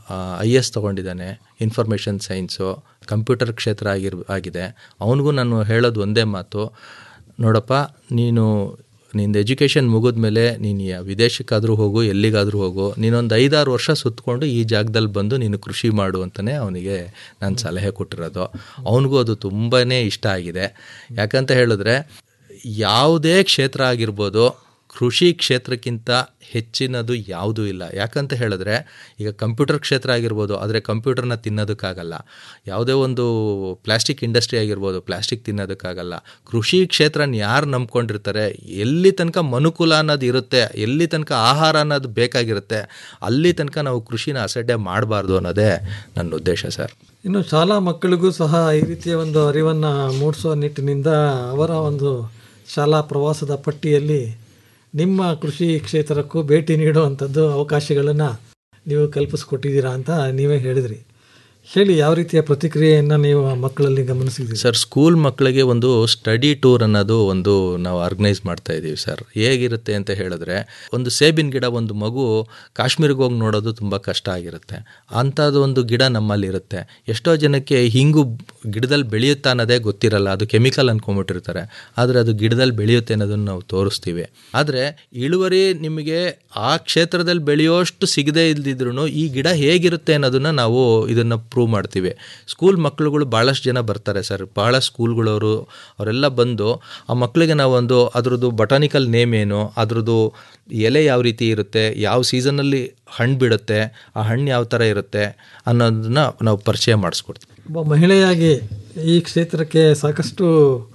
ಐ ಎಸ್ ತೊಗೊಂಡಿದ್ದಾನೆ ಇನ್ಫಾರ್ಮೇಷನ್ ಸೈನ್ಸು ಕಂಪ್ಯೂಟರ್ ಕ್ಷೇತ್ರ ಆಗಿರ್ ಆಗಿದೆ ಅವನಿಗೂ ನಾನು ಹೇಳೋದು ಒಂದೇ ಮಾತು ನೋಡಪ್ಪ ನೀನು ನಿಂದು ಎಜುಕೇಷನ್ ಮುಗಿದ್ಮೇಲೆ ನೀನು ಯಾ- ವಿದೇಶಕ್ಕಾದರೂ ಹೋಗು ಎಲ್ಲಿಗಾದರೂ ಹೋಗು ನೀನೊಂದು ಐದಾರು ವರ್ಷ ಸುತ್ತಕೊಂಡು ಈ ಜಾಗದಲ್ಲಿ ಬಂದು ನೀನು ಕೃಷಿ ಮಾಡು ಅಂತಲೇ ಅವನಿಗೆ ನಾನು ಸಲಹೆ ಕೊಟ್ಟಿರೋದು ಅವನಿಗೂ ಅದು ತುಂಬಾ ಇಷ್ಟ ಆಗಿದೆ ಯಾಕಂತ ಹೇಳಿದ್ರೆ ಯಾವುದೇ ಕ್ಷೇತ್ರ ಆಗಿರ್ಬೋದು ಕೃಷಿ ಕ್ಷೇತ್ರಕ್ಕಿಂತ ಹೆಚ್ಚಿನದು ಯಾವುದೂ ಇಲ್ಲ ಯಾಕಂತ ಹೇಳಿದ್ರೆ ಈಗ ಕಂಪ್ಯೂಟರ್ ಕ್ಷೇತ್ರ ಆಗಿರ್ಬೋದು ಆದರೆ ಕಂಪ್ಯೂಟರ್ನ ತಿನ್ನೋದಕ್ಕಾಗಲ್ಲ ಯಾವುದೇ ಒಂದು ಪ್ಲಾಸ್ಟಿಕ್ ಇಂಡಸ್ಟ್ರಿ ಆಗಿರ್ಬೋದು ಪ್ಲಾಸ್ಟಿಕ್ ತಿನ್ನೋದಕ್ಕಾಗಲ್ಲ ಕೃಷಿ ಕ್ಷೇತ್ರನ ಯಾರು ನಂಬ್ಕೊಂಡಿರ್ತಾರೆ ಎಲ್ಲಿ ತನಕ ಮನುಕುಲ ಅನ್ನೋದು ಇರುತ್ತೆ ಎಲ್ಲಿ ತನಕ ಆಹಾರ ಅನ್ನೋದು ಬೇಕಾಗಿರುತ್ತೆ ಅಲ್ಲಿ ತನಕ ನಾವು ಕೃಷಿನ ಅಸಡ್ಡೆ ಮಾಡಬಾರ್ದು ಅನ್ನೋದೇ ನನ್ನ ಉದ್ದೇಶ ಸರ್ ಇನ್ನು ಶಾಲಾ ಮಕ್ಕಳಿಗೂ ಸಹ ಈ ರೀತಿಯ ಒಂದು ಅರಿವನ್ನು ಮೂಡಿಸುವ ನಿಟ್ಟಿನಿಂದ ಅವರ ಒಂದು ಶಾಲಾ ಪ್ರವಾಸದ ಪಟ್ಟಿಯಲ್ಲಿ ನಿಮ್ಮ ಕೃಷಿ ಕ್ಷೇತ್ರಕ್ಕೂ ಭೇಟಿ ನೀಡುವಂಥದ್ದು ಅವಕಾಶಗಳನ್ನು ನೀವು ಕಲ್ಪಿಸ್ಕೊಟ್ಟಿದ್ದೀರಾ ಅಂತ ನೀವೇ ಹೇಳಿದ್ರಿ ಹೇಳಿ ಯಾವ ರೀತಿಯ ಪ್ರತಿಕ್ರಿಯೆಯನ್ನು ನೀವು ಆ ಮಕ್ಕಳಲ್ಲಿ ಗಮನಿಸಿದ್ದೀರಿ ಸರ್ ಸ್ಕೂಲ್ ಮಕ್ಕಳಿಗೆ ಒಂದು ಸ್ಟಡಿ ಟೂರ್ ಅನ್ನೋದು ಒಂದು ನಾವು ಆರ್ಗನೈಸ್ ಮಾಡ್ತಾ ಇದ್ದೀವಿ ಸರ್ ಹೇಗಿರುತ್ತೆ ಅಂತ ಹೇಳಿದ್ರೆ ಒಂದು ಸೇಬಿನ ಗಿಡ ಒಂದು ಮಗು ಕಾಶ್ಮೀರಿಗೆ ಹೋಗಿ ನೋಡೋದು ತುಂಬ ಕಷ್ಟ ಆಗಿರುತ್ತೆ ಅಂಥದ್ದು ಒಂದು ಗಿಡ ನಮ್ಮಲ್ಲಿ ಇರುತ್ತೆ ಎಷ್ಟೋ ಜನಕ್ಕೆ ಹಿಂಗು ಗಿಡದಲ್ಲಿ ಬೆಳೆಯುತ್ತಾ ಅನ್ನೋದೇ ಗೊತ್ತಿರಲ್ಲ ಅದು ಕೆಮಿಕಲ್ ಅನ್ಕೊಂಬಿಟ್ಟಿರ್ತಾರೆ ಆದರೆ ಅದು ಗಿಡದಲ್ಲಿ ಬೆಳೆಯುತ್ತೆ ಅನ್ನೋದನ್ನು ನಾವು ತೋರಿಸ್ತೀವಿ ಆದರೆ ಇಳುವರಿ ನಿಮಗೆ ಆ ಕ್ಷೇತ್ರದಲ್ಲಿ ಬೆಳೆಯೋಷ್ಟು ಸಿಗದೇ ಇಲ್ದಿದ್ರು ಈ ಗಿಡ ಹೇಗಿರುತ್ತೆ ಅನ್ನೋದನ್ನು ನಾವು ಇದನ್ನು ಪ್ರೂವ್ ಮಾಡ್ತೀವಿ ಸ್ಕೂಲ್ ಮಕ್ಕಳುಗಳು ಭಾಳಷ್ಟು ಜನ ಬರ್ತಾರೆ ಸರ್ ಭಾಳ ಸ್ಕೂಲ್ಗಳವರು ಅವರೆಲ್ಲ ಬಂದು ಆ ಮಕ್ಕಳಿಗೆ ನಾವೊಂದು ಅದ್ರದ್ದು ಬಟಾನಿಕಲ್ ನೇಮ್ ಏನು ಅದ್ರದ್ದು ಎಲೆ ಯಾವ ರೀತಿ ಇರುತ್ತೆ ಯಾವ ಸೀಸನಲ್ಲಿ ಹಣ್ಣು ಬಿಡುತ್ತೆ ಆ ಹಣ್ಣು ಯಾವ ಥರ ಇರುತ್ತೆ ಅನ್ನೋದನ್ನ ನಾವು ಪರಿಚಯ ಮಾಡಿಸ್ಕೊಡ್ತೀವಿ ಒಬ್ಬ ಮಹಿಳೆಯಾಗಿ ಈ ಕ್ಷೇತ್ರಕ್ಕೆ ಸಾಕಷ್ಟು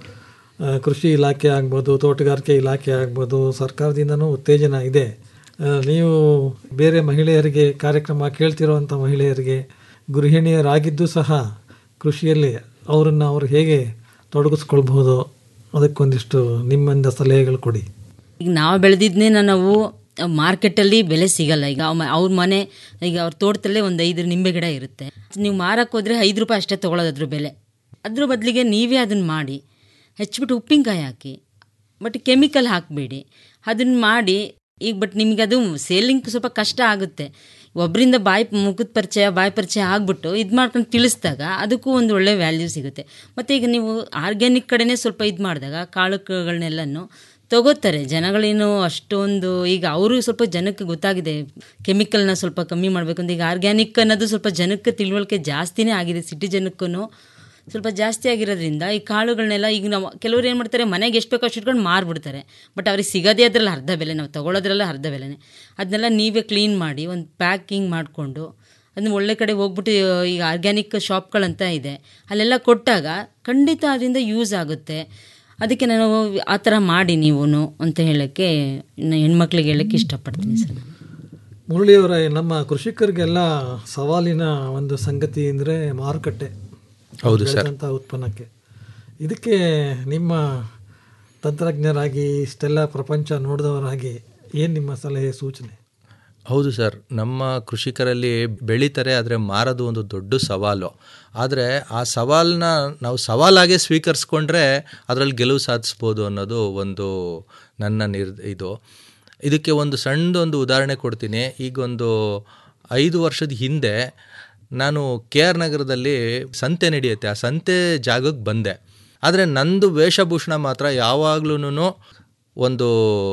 ಆ, ಕೃಷಿ ಇಲಾಖೆ ಆಗ್ಬೋದು ತೋಟಗಾರಿಕೆ ಇಲಾಖೆ ಆಗ್ಬೋದು ಸರ್ಕಾರದಿಂದನೂ ಉತ್ತೇಜನ ಇದೆ ಆ, ನೀವು ಬೇರೆ ಮಹಿಳೆಯರಿಗೆ ಕಾರ್ಯಕ್ರಮ ಕೇಳ್ತಿರೋವಂಥ ಮಹಿಳೆಯರಿಗೆ ಗೃಹಿಣಿಯರಾಗಿದ್ದು ಸಹ ಕೃಷಿಯಲ್ಲಿ ಅವರನ್ನು ಅವರು ಹೇಗೆ ತೊಡಗಿಸ್ಕೊಳ್ಬಹುದು ಅದಕ್ಕೊಂದಿಷ್ಟು ನಿಮ್ಮಿಂದ ಸಲಹೆಗಳು ಕೊಡಿ ಈಗ ನಾವು ಬೆಳೆದಿದ್ನೇ ನಾವು ಮಾರ್ಕೆಟಲ್ಲಿ ಬೆಲೆ ಸಿಗಲ್ಲ ಈಗ ಅವ್ ಮ- ಅವ್ರ ಮನೆ ಈಗ ಅವ್ರ ತೋಟದಲ್ಲೇ ಒಂದು ಐದು ನಿಂಬೆ ಗಿಡ ಇರುತ್ತೆ ನೀವು ಮಾರಕ್ಕೆ ಹೋದರೆ ಐದು ರೂಪಾಯಿ ಅಷ್ಟೇ ತೊಗೊಳೋದು ಅದ್ರ ಬೆಲೆ ಅದ್ರ ಬದಲಿಗೆ ನೀವೇ ಅದನ್ನು ಮಾಡಿ ಹೆಚ್ಚಿಬಿಟ್ಟು ಉಪ್ಪಿನಕಾಯಿ ಹಾಕಿ ಬಟ್ ಕೆಮಿಕಲ್ ಹಾಕಬೇಡಿ ಅದನ್ನು ಮಾಡಿ ಈಗ ಬಟ್ ನಿಮಗೆ ಅದು ಸೇಲಿಂಗ್ ಸ್ವಲ್ಪ ಕಷ್ಟ ಆಗುತ್ತೆ ಒಬ್ಬರಿಂದ ಬಾಯಿ ಮುಖದ ಪರಿಚಯ ಬಾಯಿ ಪರಿಚಯ ಆಗ್ಬಿಟ್ಟು ಇದು ಮಾಡ್ಕೊಂಡು ತಿಳಿಸಿದಾಗ ಅದಕ್ಕೂ ಒಂದು ಒಳ್ಳೆ ವ್ಯಾಲ್ಯೂ ಸಿಗುತ್ತೆ ಮತ್ತು ಈಗ ನೀವು ಆರ್ಗ್ಯಾನಿಕ್ ಕಡೆನೇ ಸ್ವಲ್ಪ ಇದು ಮಾಡಿದಾಗ ಕಾಳುಗಳನ್ನೆಲ್ಲನೂ ತಗೋತಾರೆ ಜನಗಳೇನು ಅಷ್ಟೊಂದು ಈಗ ಅವರು ಸ್ವಲ್ಪ ಜನಕ್ಕೆ ಗೊತ್ತಾಗಿದೆ ಕೆಮಿಕಲ್ನ ಸ್ವಲ್ಪ ಕಮ್ಮಿ ಮಾಡಬೇಕು ಅಂತ ಈಗ ಆರ್ಗ್ಯಾನಿಕ್ ಅನ್ನೋದು ಸ್ವಲ್ಪ ಜನಕ್ಕೆ ತಿಳುವಳಿಕೆ ಜಾಸ್ತಿನೇ ಆಗಿದೆ ಸಿಟಿ ಜನಕ್ಕೂ ಸ್ವಲ್ಪ ಜಾಸ್ತಿ ಆಗಿರೋದ್ರಿಂದ ಈ ಕಾಳುಗಳನ್ನೆಲ್ಲ ಈಗ ನಾವು ಕೆಲವರು ಏನು ಮಾಡ್ತಾರೆ ಮನೆಗೆ ಎಷ್ಟು ಬೇಕೋ ಅಷ್ಟು ಇಟ್ಕೊಂಡು ಮಾರ್ಬಿಡ್ತಾರೆ ಬಟ್ ಅವ್ರಿಗೆ ಸಿಗೋದೇ ಅದ್ರಲ್ಲಿ ಅರ್ಧ ಬೆಲೆ ನಾವು ತೊಗೊಳೋದ್ರಲ್ಲ ಅರ್ಧ ಬೆಲೆನೇ ಅದನ್ನೆಲ್ಲ ನೀವೇ ಕ್ಲೀನ್ ಮಾಡಿ ಒಂದು ಪ್ಯಾಕಿಂಗ್ ಮಾಡಿಕೊಂಡು ಅದನ್ನ ಒಳ್ಳೆ ಕಡೆ ಹೋಗ್ಬಿಟ್ಟು ಈಗ ಆರ್ಗ್ಯಾನಿಕ್ ಶಾಪ್ಗಳಂತ ಇದೆ ಅಲ್ಲೆಲ್ಲ ಕೊಟ್ಟಾಗ ಖಂಡಿತ ಅದರಿಂದ ಯೂಸ್ ಆಗುತ್ತೆ ಅದಕ್ಕೆ ನಾನು ಆ ಥರ ಮಾಡಿ ನೀವು ಅಂತ ಹೇಳೋಕ್ಕೆ ಇನ್ನು ಹೆಣ್ಮಕ್ಳಿಗೆ ಹೇಳೋಕ್ಕೆ ಇಷ್ಟಪಡ್ತೀನಿ ಸರ್ ನಾನು ಮುರಳಿಯವರ ನಮ್ಮ ಕೃಷಿಕರಿಗೆಲ್ಲ ಸವಾಲಿನ ಒಂದು ಸಂಗತಿ ಅಂದರೆ ಮಾರುಕಟ್ಟೆ ಹೌದು ಸರ್ ಬೆಳೆದಂಥ ಉತ್ಪನ್ನಕ್ಕೆ ಇದಕ್ಕೆ ನಿಮ್ಮ ತಂತ್ರಜ್ಞರಾಗಿ ಇಷ್ಟೆಲ್ಲ ಪ್ರಪಂಚ ನೋಡಿದವರಾಗಿ ಏನು ನಿಮ್ಮ ಸಲಹೆ ಸೂಚನೆ ಹೌದು ಸರ್ ನಮ್ಮ ಕೃಷಿಕರಲ್ಲಿ ಬೆಳೀತಾರೆ ಆದರೆ ಮಾರೋದು ಒಂದು ದೊಡ್ಡ ಸವಾಲು ಆದರೆ ಆ ಸವಾಲನ್ನ ನಾವು ಸವಾಲಾಗೆ ಸ್ವೀಕರಿಸ್ಕೊಂಡ್ರೆ ಅದರಲ್ಲಿ ಗೆಲುವು ಸಾಧಿಸ್ಬೋದು ಅನ್ನೋದು ಒಂದು ನನ್ನ ನಿರ್ ಇದು ಇದಕ್ಕೆ ಒಂದು ಸಣ್ಣದೊಂದು ಉದಾಹರಣೆ ಕೊಡ್ತೀನಿ ಈಗ ಒಂದು ಐದು ವರ್ಷದ ಹಿಂದೆ ನಾನು ಕೆ ಆರ್ ನಗರದಲ್ಲಿ ಸಂತೆ ನಡೆಯುತ್ತೆ ಆ ಸಂತೆ ಜಾಗಕ್ಕೆ ಬಂದೆ ಆದರೆ ನಂದು ವೇಷಭೂಷಣ ಮಾತ್ರ ಯಾವಾಗ್ಲೂ ಒಂದು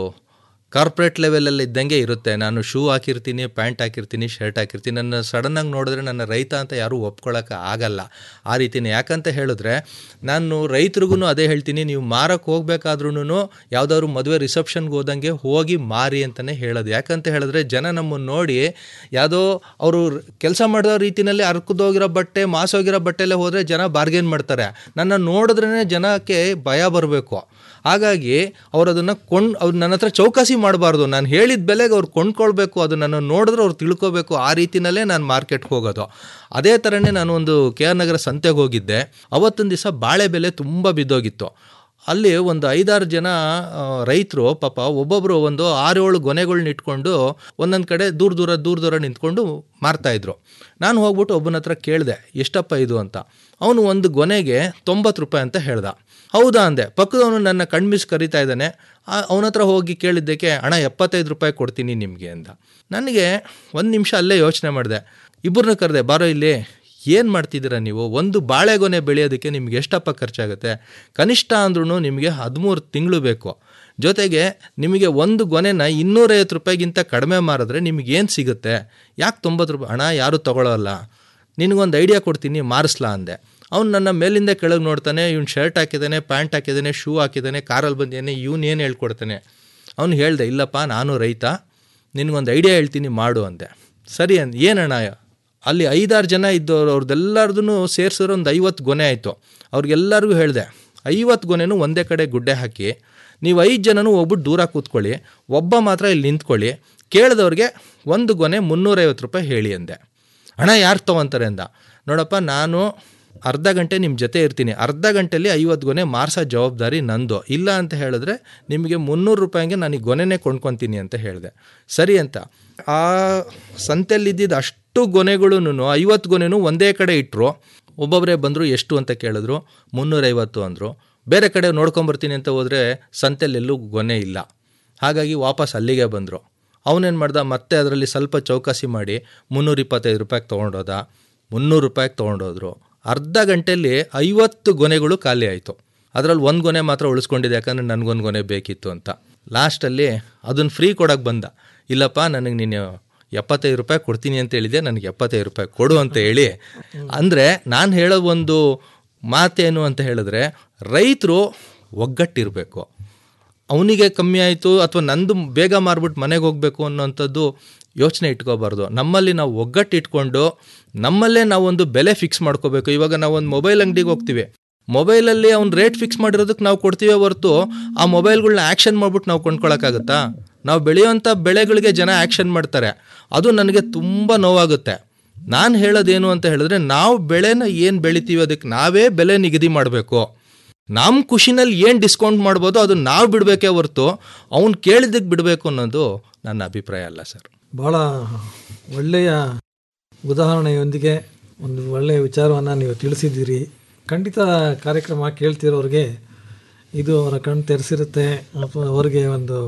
ಕಾರ್ಪೊರೇಟ್ ಲೆವೆಲಲ್ಲಿ ಇದ್ದಂಗೆ ಇರುತ್ತೆ ನಾನು ಶೂ ಹಾಕಿರ್ತೀನಿ ಪ್ಯಾಂಟ್ ಹಾಕಿರ್ತೀನಿ ಶರ್ಟ್ ಹಾಕಿರ್ತೀನಿ ನನ್ನ ಸಡನ್ನಾಗಿ ನೋಡಿದ್ರೆ ನನ್ನ ರೈತ ಅಂತ ಯಾರೂ ಒಪ್ಕೊಳ್ಳೋಕೆ ಆಗಲ್ಲ ಆ ರೀತಿನೇ ಯಾಕಂತ ಹೇಳಿದ್ರೆ ನಾನು ರೈತರಿಗೂ ಅದೇ ಹೇಳ್ತೀನಿ ನೀವು ಮಾರಕ್ಕೆ ಹೋಗ್ಬೇಕಾದ್ರೂ ಯಾವುದಾದ್ರು ಮದುವೆ ರಿಸೆಪ್ಷನ್ಗೆ ಹೋದಂಗೆ ಹೋಗಿ ಮಾರಿ ಅಂತಲೇ ಹೇಳೋದು ಯಾಕಂತ ಹೇಳಿದ್ರೆ ಜನ ನಮ್ಮನ್ನು ನೋಡಿ ಯಾವುದೋ ಅವರು ಕೆಲಸ ಮಾಡೋ ರೀತಿಯಲ್ಲಿ ಅರ್ಕದೋಗಿರೋ ಬಟ್ಟೆ ಮಾಸೋಗಿರೋ ಬಟ್ಟೆಲ್ಲೇ ಹೋದರೆ ಜನ ಬಾರ್ಗೇನ್ ಮಾಡ್ತಾರೆ ನನ್ನ ನೋಡಿದ್ರೇ ಜನಕ್ಕೆ ಭಯ ಬರಬೇಕು ಹಾಗಾಗಿ ಅವ್ರು ಅದನ್ನು ಕೊಂಡ್ ಅವ್ರು ನನ್ನ ಹತ್ರ ಚೌಕಾಸಿ ಮಾಡಬಾರ್ದು ನಾನು ಹೇಳಿದ ಬೆಲೆಗೆ ಅವ್ರು ಕೊಂಡ್ಕೊಳ್ಬೇಕು ಅದು ನನ್ನ ನೋಡಿದ್ರೆ ಅವ್ರು ತಿಳ್ಕೊಬೇಕು ಆ ರೀತಿನಲ್ಲೇ ನಾನು ಮಾರ್ಕೆಟ್ಗೆ ಹೋಗೋದು ಅದೇ ಥರನೇ ನಾನು ಒಂದು ಕೆ ಆರ್ ನಗರ ಸಂತೆಗೆ ಹೋಗಿದ್ದೆ ಅವತ್ತೊಂದು ದಿವಸ ಬಾಳೆ ಬೆಲೆ ತುಂಬ ಬಿದ್ದೋಗಿತ್ತು ಅಲ್ಲಿ ಒಂದು ಐದಾರು ಜನ ರೈತರು ಪಾಪ ಒಬ್ಬೊಬ್ಬರು ಒಂದು ಆರೇಳು ಗೊನೆಗಳ್ನ ಇಟ್ಕೊಂಡು ಒಂದೊಂದು ಕಡೆ ದೂರ ದೂರ ದೂರ ದೂರ ನಿಂತ್ಕೊಂಡು ಮಾರ್ತಾಯಿದ್ರು ನಾನು ಹೋಗ್ಬಿಟ್ಟು ಒಬ್ಬನ ಹತ್ರ ಕೇಳಿದೆ ಎಷ್ಟಪ್ಪ ಇದು ಅಂತ ಅವನು ಒಂದು ಗೊನೆಗೆ ತೊಂಬತ್ತು ರೂಪಾಯಿ ಅಂತ ಹೇಳ್ದ ಹೌದಾ ಅಂದೆ ಪಕ್ಕದವನು ನನ್ನ ಕಣ್ಮಿಸ್ ಕರಿತಾ ಇದ್ದಾನೆ ಅವನ ಹತ್ರ ಹೋಗಿ ಕೇಳಿದ್ದಕ್ಕೆ ಹಣ ಎಪ್ಪತ್ತೈದು ರೂಪಾಯಿ ಕೊಡ್ತೀನಿ ನಿಮಗೆ ಅಂತ ನನಗೆ ಒಂದು ನಿಮಿಷ ಅಲ್ಲೇ ಯೋಚನೆ ಮಾಡಿದೆ ಇಬ್ಬರನ್ನ ಕರೆದೆ ಬಾರೋ ಇಲ್ಲಿ ಏನು ಮಾಡ್ತಿದ್ದೀರಾ ನೀವು ಒಂದು ಬಾಳೆಗೊನೆ ಬೆಳೆಯೋದಕ್ಕೆ ನಿಮ್ಗೆ ಎಷ್ಟಪ್ಪ ಖರ್ಚಾಗುತ್ತೆ ಕನಿಷ್ಠ ಅಂದ್ರೂ ನಿಮಗೆ ಹದಿಮೂರು ತಿಂಗಳು ಬೇಕು ಜೊತೆಗೆ ನಿಮಗೆ ಒಂದು ಗೊನೆನ ಇನ್ನೂರೈವತ್ತು ರೂಪಾಯಿಗಿಂತ ಕಡಿಮೆ ಮಾರಿದ್ರೆ ನಿಮ್ಗೆ ಏನು ಸಿಗುತ್ತೆ ಯಾಕೆ ತೊಂಬತ್ತು ರೂಪಾಯಿ ಹಣ ಯಾರೂ ತೊಗೊಳ್ಳೋಲ್ಲ ನಿನಗೊಂದು ಐಡಿಯಾ ಕೊಡ್ತೀನಿ ಮಾರಿಸ್ಲಾ ಅಂದೆ ಅವ್ನು ನನ್ನ ಮೇಲಿಂದ ಕೆಳಗೆ ನೋಡ್ತಾನೆ ಇವ್ನು ಶರ್ಟ್ ಹಾಕಿದ್ದಾನೆ ಪ್ಯಾಂಟ್ ಹಾಕಿದ್ದಾನೆ ಶೂ ಹಾಕಿದ್ದಾನೆ ಕಾರಲ್ಲಿ ಬಂದಿದ್ದಾನೆ ಇವ್ನು ಏನು ಹೇಳ್ಕೊಡ್ತಾನೆ ಅವ್ನು ಹೇಳ್ದೆ ಇಲ್ಲಪ್ಪ ನಾನು ರೈತ ನಿನಗೊಂದು ಐಡಿಯಾ ಹೇಳ್ತೀನಿ ಮಾಡು ಅಂದೆ ಸರಿ ಅಂದ್ ಏನಣ್ಣ ಅಲ್ಲಿ ಐದಾರು ಜನ ಇದ್ದವ್ರು ಅವ್ರದ್ದೆಲ್ಲರದೂ ಸೇರಿಸಿದ್ರೆ ಒಂದು ಐವತ್ತು ಗೊನೆ ಆಯಿತು ಅವ್ರಿಗೆಲ್ಲರಿಗೂ ಹೇಳಿದೆ ಐವತ್ತು ಗೊನೆನೂ ಒಂದೇ ಕಡೆ ಗುಡ್ಡೆ ಹಾಕಿ ನೀವು ಐದು ಜನನೂ ಹೋಗ್ಬಿಟ್ಟು ದೂರ ಕೂತ್ಕೊಳ್ಳಿ ಒಬ್ಬ ಮಾತ್ರ ಇಲ್ಲಿ ನಿಂತ್ಕೊಳ್ಳಿ ಕೇಳಿದವ್ರಿಗೆ ಒಂದು ಗೊನೆ ಮುನ್ನೂರೈವತ್ತು ರೂಪಾಯಿ ಹೇಳಿ ಅಂದೆ ಹಣ ಯಾರು ತೊಗೊತಾರೆ ಅಂದ ನೋಡಪ್ಪ ನಾನು ಅರ್ಧ ಗಂಟೆ ನಿಮ್ಮ ಜೊತೆ ಇರ್ತೀನಿ ಅರ್ಧ ಗಂಟೆಯಲ್ಲಿ ಐವತ್ತು ಗೊನೆ ಮಾರ್ಸೋ ಜವಾಬ್ದಾರಿ ನಂದು ಇಲ್ಲ ಅಂತ ಹೇಳಿದ್ರೆ ನಿಮಗೆ ಮುನ್ನೂರು ರೂಪಾಯಿಗೆ ನಾನು ಈ ಗೊನೆನೇ ಕೊಂಡ್ಕೊತೀನಿ ಅಂತ ಹೇಳಿದೆ ಸರಿ ಅಂತ ಆ ಸಂತೆಯಲ್ಲಿದ್ದಿದ್ದು ಅಷ್ಟು ಗೊನೆಗಳೂ ಐವತ್ತು ಗೊನೆನೂ ಒಂದೇ ಕಡೆ ಇಟ್ಟರು ಒಬ್ಬೊಬ್ಬರೇ ಬಂದರು ಎಷ್ಟು ಅಂತ ಕೇಳಿದ್ರು ಮುನ್ನೂರೈವತ್ತು ಅಂದರು ಬೇರೆ ಕಡೆ ನೋಡ್ಕೊಂಬರ್ತೀನಿ ಅಂತ ಹೋದರೆ ಸಂತೆಯಲ್ಲೆಲ್ಲೂ ಗೊನೆ ಇಲ್ಲ ಹಾಗಾಗಿ ವಾಪಸ್ ಅಲ್ಲಿಗೆ ಬಂದರು ಅವನೇನು ಮಾಡ್ದ ಮತ್ತೆ ಅದರಲ್ಲಿ ಸ್ವಲ್ಪ ಚೌಕಾಸಿ ಮಾಡಿ ಮುನ್ನೂರ ಇಪ್ಪತ್ತೈದು ರೂಪಾಯಿಗೆ ತೊಗೊಂಡೋದ ಮುನ್ನೂರು ರೂಪಾಯಿಗೆ ತೊಗೊಂಡೋದ್ರು ಅರ್ಧ ಗಂಟೆಯಲ್ಲಿ ಐವತ್ತು ಗೊನೆಗಳು ಖಾಲಿ ಆಯಿತು ಅದರಲ್ಲಿ ಒಂದು ಗೊನೆ ಮಾತ್ರ ಉಳಿಸ್ಕೊಂಡಿದೆ ಯಾಕಂದರೆ ನನಗೊಂದು ಗೊನೆ ಬೇಕಿತ್ತು ಅಂತ ಲಾಸ್ಟಲ್ಲಿ ಅದನ್ನು ಫ್ರೀ ಕೊಡೋಕ್ಕೆ ಬಂದ ಇಲ್ಲಪ್ಪ ನನಗೆ ನೀನು ಎಪ್ಪತ್ತೈದು ರೂಪಾಯಿ ಕೊಡ್ತೀನಿ ಅಂತ ಹೇಳಿದೆ ನನಗೆ ಎಪ್ಪತ್ತೈದು ರೂಪಾಯಿ ಕೊಡು ಅಂತ ಹೇಳಿ ಅಂದರೆ ನಾನು ಹೇಳೋ ಒಂದು ಮಾತೇನು ಅಂತ ಹೇಳಿದ್ರೆ ರೈತರು ಒಗ್ಗಟ್ಟಿರಬೇಕು ಅವನಿಗೆ ಕಮ್ಮಿ ಆಯಿತು ಅಥವಾ ನಂದು ಬೇಗ ಮಾರ್ಬಿಟ್ಟು ಮನೆಗೆ ಹೋಗಬೇಕು ಅನ್ನೋಂಥದ್ದು ಯೋಚನೆ ಇಟ್ಕೋಬಾರ್ದು ನಮ್ಮಲ್ಲಿ ನಾವು ಒಗ್ಗಟ್ಟು ಇಟ್ಕೊಂಡು ನಮ್ಮಲ್ಲೇ ನಾವೊಂದು ಬೆಲೆ ಫಿಕ್ಸ್ ಮಾಡ್ಕೋಬೇಕು ಇವಾಗ ನಾವು ಒಂದು ಮೊಬೈಲ್ ಅಂಗಡಿಗೆ ಹೋಗ್ತೀವಿ ಮೊಬೈಲಲ್ಲಿ ಅವ್ನು ರೇಟ್ ಫಿಕ್ಸ್ ಮಾಡಿರೋದಕ್ಕೆ ನಾವು ಕೊಡ್ತೀವಿ ಹೊರತು ಆ ಮೊಬೈಲ್ಗಳ್ನ ಆ್ಯಕ್ಷನ್ ಮಾಡ್ಬಿಟ್ಟು ನಾವು ಕೊಂಡ್ಕೊಳಕ್ಕಾಗತ್ತಾ ನಾವು ಬೆಳೆಯೋಂಥ ಬೆಳೆಗಳಿಗೆ ಜನ ಆ್ಯಕ್ಷನ್ ಮಾಡ್ತಾರೆ ಅದು ನನಗೆ ತುಂಬ ನೋವಾಗುತ್ತೆ ನಾನು ಹೇಳೋದೇನು ಅಂತ ಹೇಳಿದ್ರೆ ನಾವು ಬೆಳೆನ ಏನು ಬೆಳಿತೀವಿ ಅದಕ್ಕೆ ನಾವೇ ಬೆಲೆ ನಿಗದಿ ಮಾಡಬೇಕು ನಮ್ಮ ಖುಷಿನಲ್ಲಿ ಏನು ಡಿಸ್ಕೌಂಟ್ ಮಾಡ್ಬೋದು ಅದು ನಾವು ಬಿಡಬೇಕೇ ಹೊರತು ಅವ್ನು ಕೇಳಿದ್ದಕ್ಕೆ ಬಿಡಬೇಕು ಅನ್ನೋದು ನನ್ನ ಅಭಿಪ್ರಾಯ ಅಲ್ಲ ಸರ್ ಭಾಳ ಒಳ್ಳೆಯ ಉದಾಹರಣೆಯೊಂದಿಗೆ ಒಂದು ಒಳ್ಳೆಯ ವಿಚಾರವನ್ನು ನೀವು ತಿಳಿಸಿದ್ದೀರಿ ಖಂಡಿತ ಕಾರ್ಯಕ್ರಮ ಕೇಳ್ತಿರೋರಿಗೆ ಇದು ಅವರ ಕಣ್ಣು ತೆರೆಸಿರುತ್ತೆ ಅಥವಾ ಅವರಿಗೆ ಒಂದು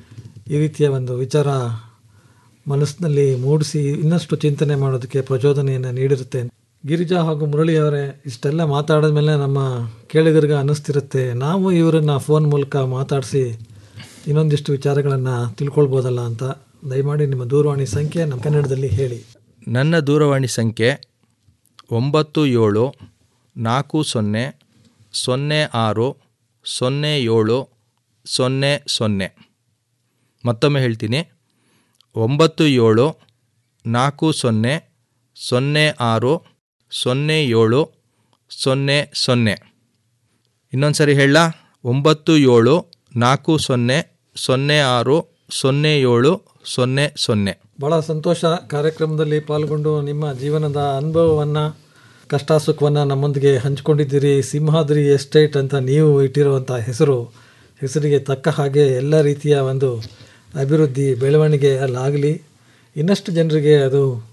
ಈ ರೀತಿಯ ಒಂದು ವಿಚಾರ ಮನಸ್ಸಿನಲ್ಲಿ ಮೂಡಿಸಿ ಇನ್ನಷ್ಟು ಚಿಂತನೆ ಮಾಡೋದಕ್ಕೆ ಪ್ರಚೋದನೆಯನ್ನು ನೀಡಿರುತ್ತೆ ಗಿರಿಜಾ ಹಾಗೂ ಮುರಳಿಯವರೇ ಇಷ್ಟೆಲ್ಲ ಮಾತಾಡಿದ ಮೇಲೆ ನಮ್ಮ ಕೇಳಿಗರಿಗೆ ಅನ್ನಿಸ್ತಿರುತ್ತೆ ನಾವು ಇವರನ್ನು ಫೋನ್ ಮೂಲಕ ಮಾತಾಡಿಸಿ ಇನ್ನೊಂದಿಷ್ಟು ವಿಚಾರಗಳನ್ನು ತಿಳ್ಕೊಳ್ಬೋದಲ್ಲ ಅಂತ ದಯಮಾಡಿ ನಿಮ್ಮ ದೂರವಾಣಿ ಸಂಖ್ಯೆ ನಮ್ಮ ಕನ್ನಡದಲ್ಲಿ ಹೇಳಿ ನನ್ನ ದೂರವಾಣಿ ಸಂಖ್ಯೆ ಒಂಬತ್ತು ಏಳು ನಾಲ್ಕು ಸೊನ್ನೆ ಸೊನ್ನೆ ಆರು ಸೊನ್ನೆ ಏಳು ಸೊನ್ನೆ ಸೊನ್ನೆ ಮತ್ತೊಮ್ಮೆ ಹೇಳ್ತೀನಿ ಒಂಬತ್ತು ಏಳು ನಾಲ್ಕು ಸೊನ್ನೆ ಸೊನ್ನೆ ಆರು ಸೊನ್ನೆ ಏಳು ಸೊನ್ನೆ ಸೊನ್ನೆ ಇನ್ನೊಂದು ಸರಿ ಹೇಳ ಒಂಬತ್ತು ಏಳು ನಾಲ್ಕು ಸೊನ್ನೆ ಸೊನ್ನೆ ಆರು ಸೊನ್ನೆ ಏಳು ಸೊನ್ನೆ ಸೊನ್ನೆ ಭಾಳ ಸಂತೋಷ ಕಾರ್ಯಕ್ರಮದಲ್ಲಿ ಪಾಲ್ಗೊಂಡು ನಿಮ್ಮ ಜೀವನದ ಅನುಭವವನ್ನು ಕಷ್ಟ ಸುಖವನ್ನು ನಮ್ಮೊಂದಿಗೆ ಹಂಚಿಕೊಂಡಿದ್ದೀರಿ ಸಿಂಹಾದ್ರಿ ಎಸ್ಟೇಟ್ ಅಂತ ನೀವು ಇಟ್ಟಿರುವಂಥ ಹೆಸರು ಹೆಸರಿಗೆ ತಕ್ಕ ಹಾಗೆ ಎಲ್ಲ ರೀತಿಯ ಒಂದು ಅಭಿವೃದ್ಧಿ ಬೆಳವಣಿಗೆ ಅಲ್ಲಾಗಲಿ ಇನ್ನಷ್ಟು ಜನರಿಗೆ ಅದು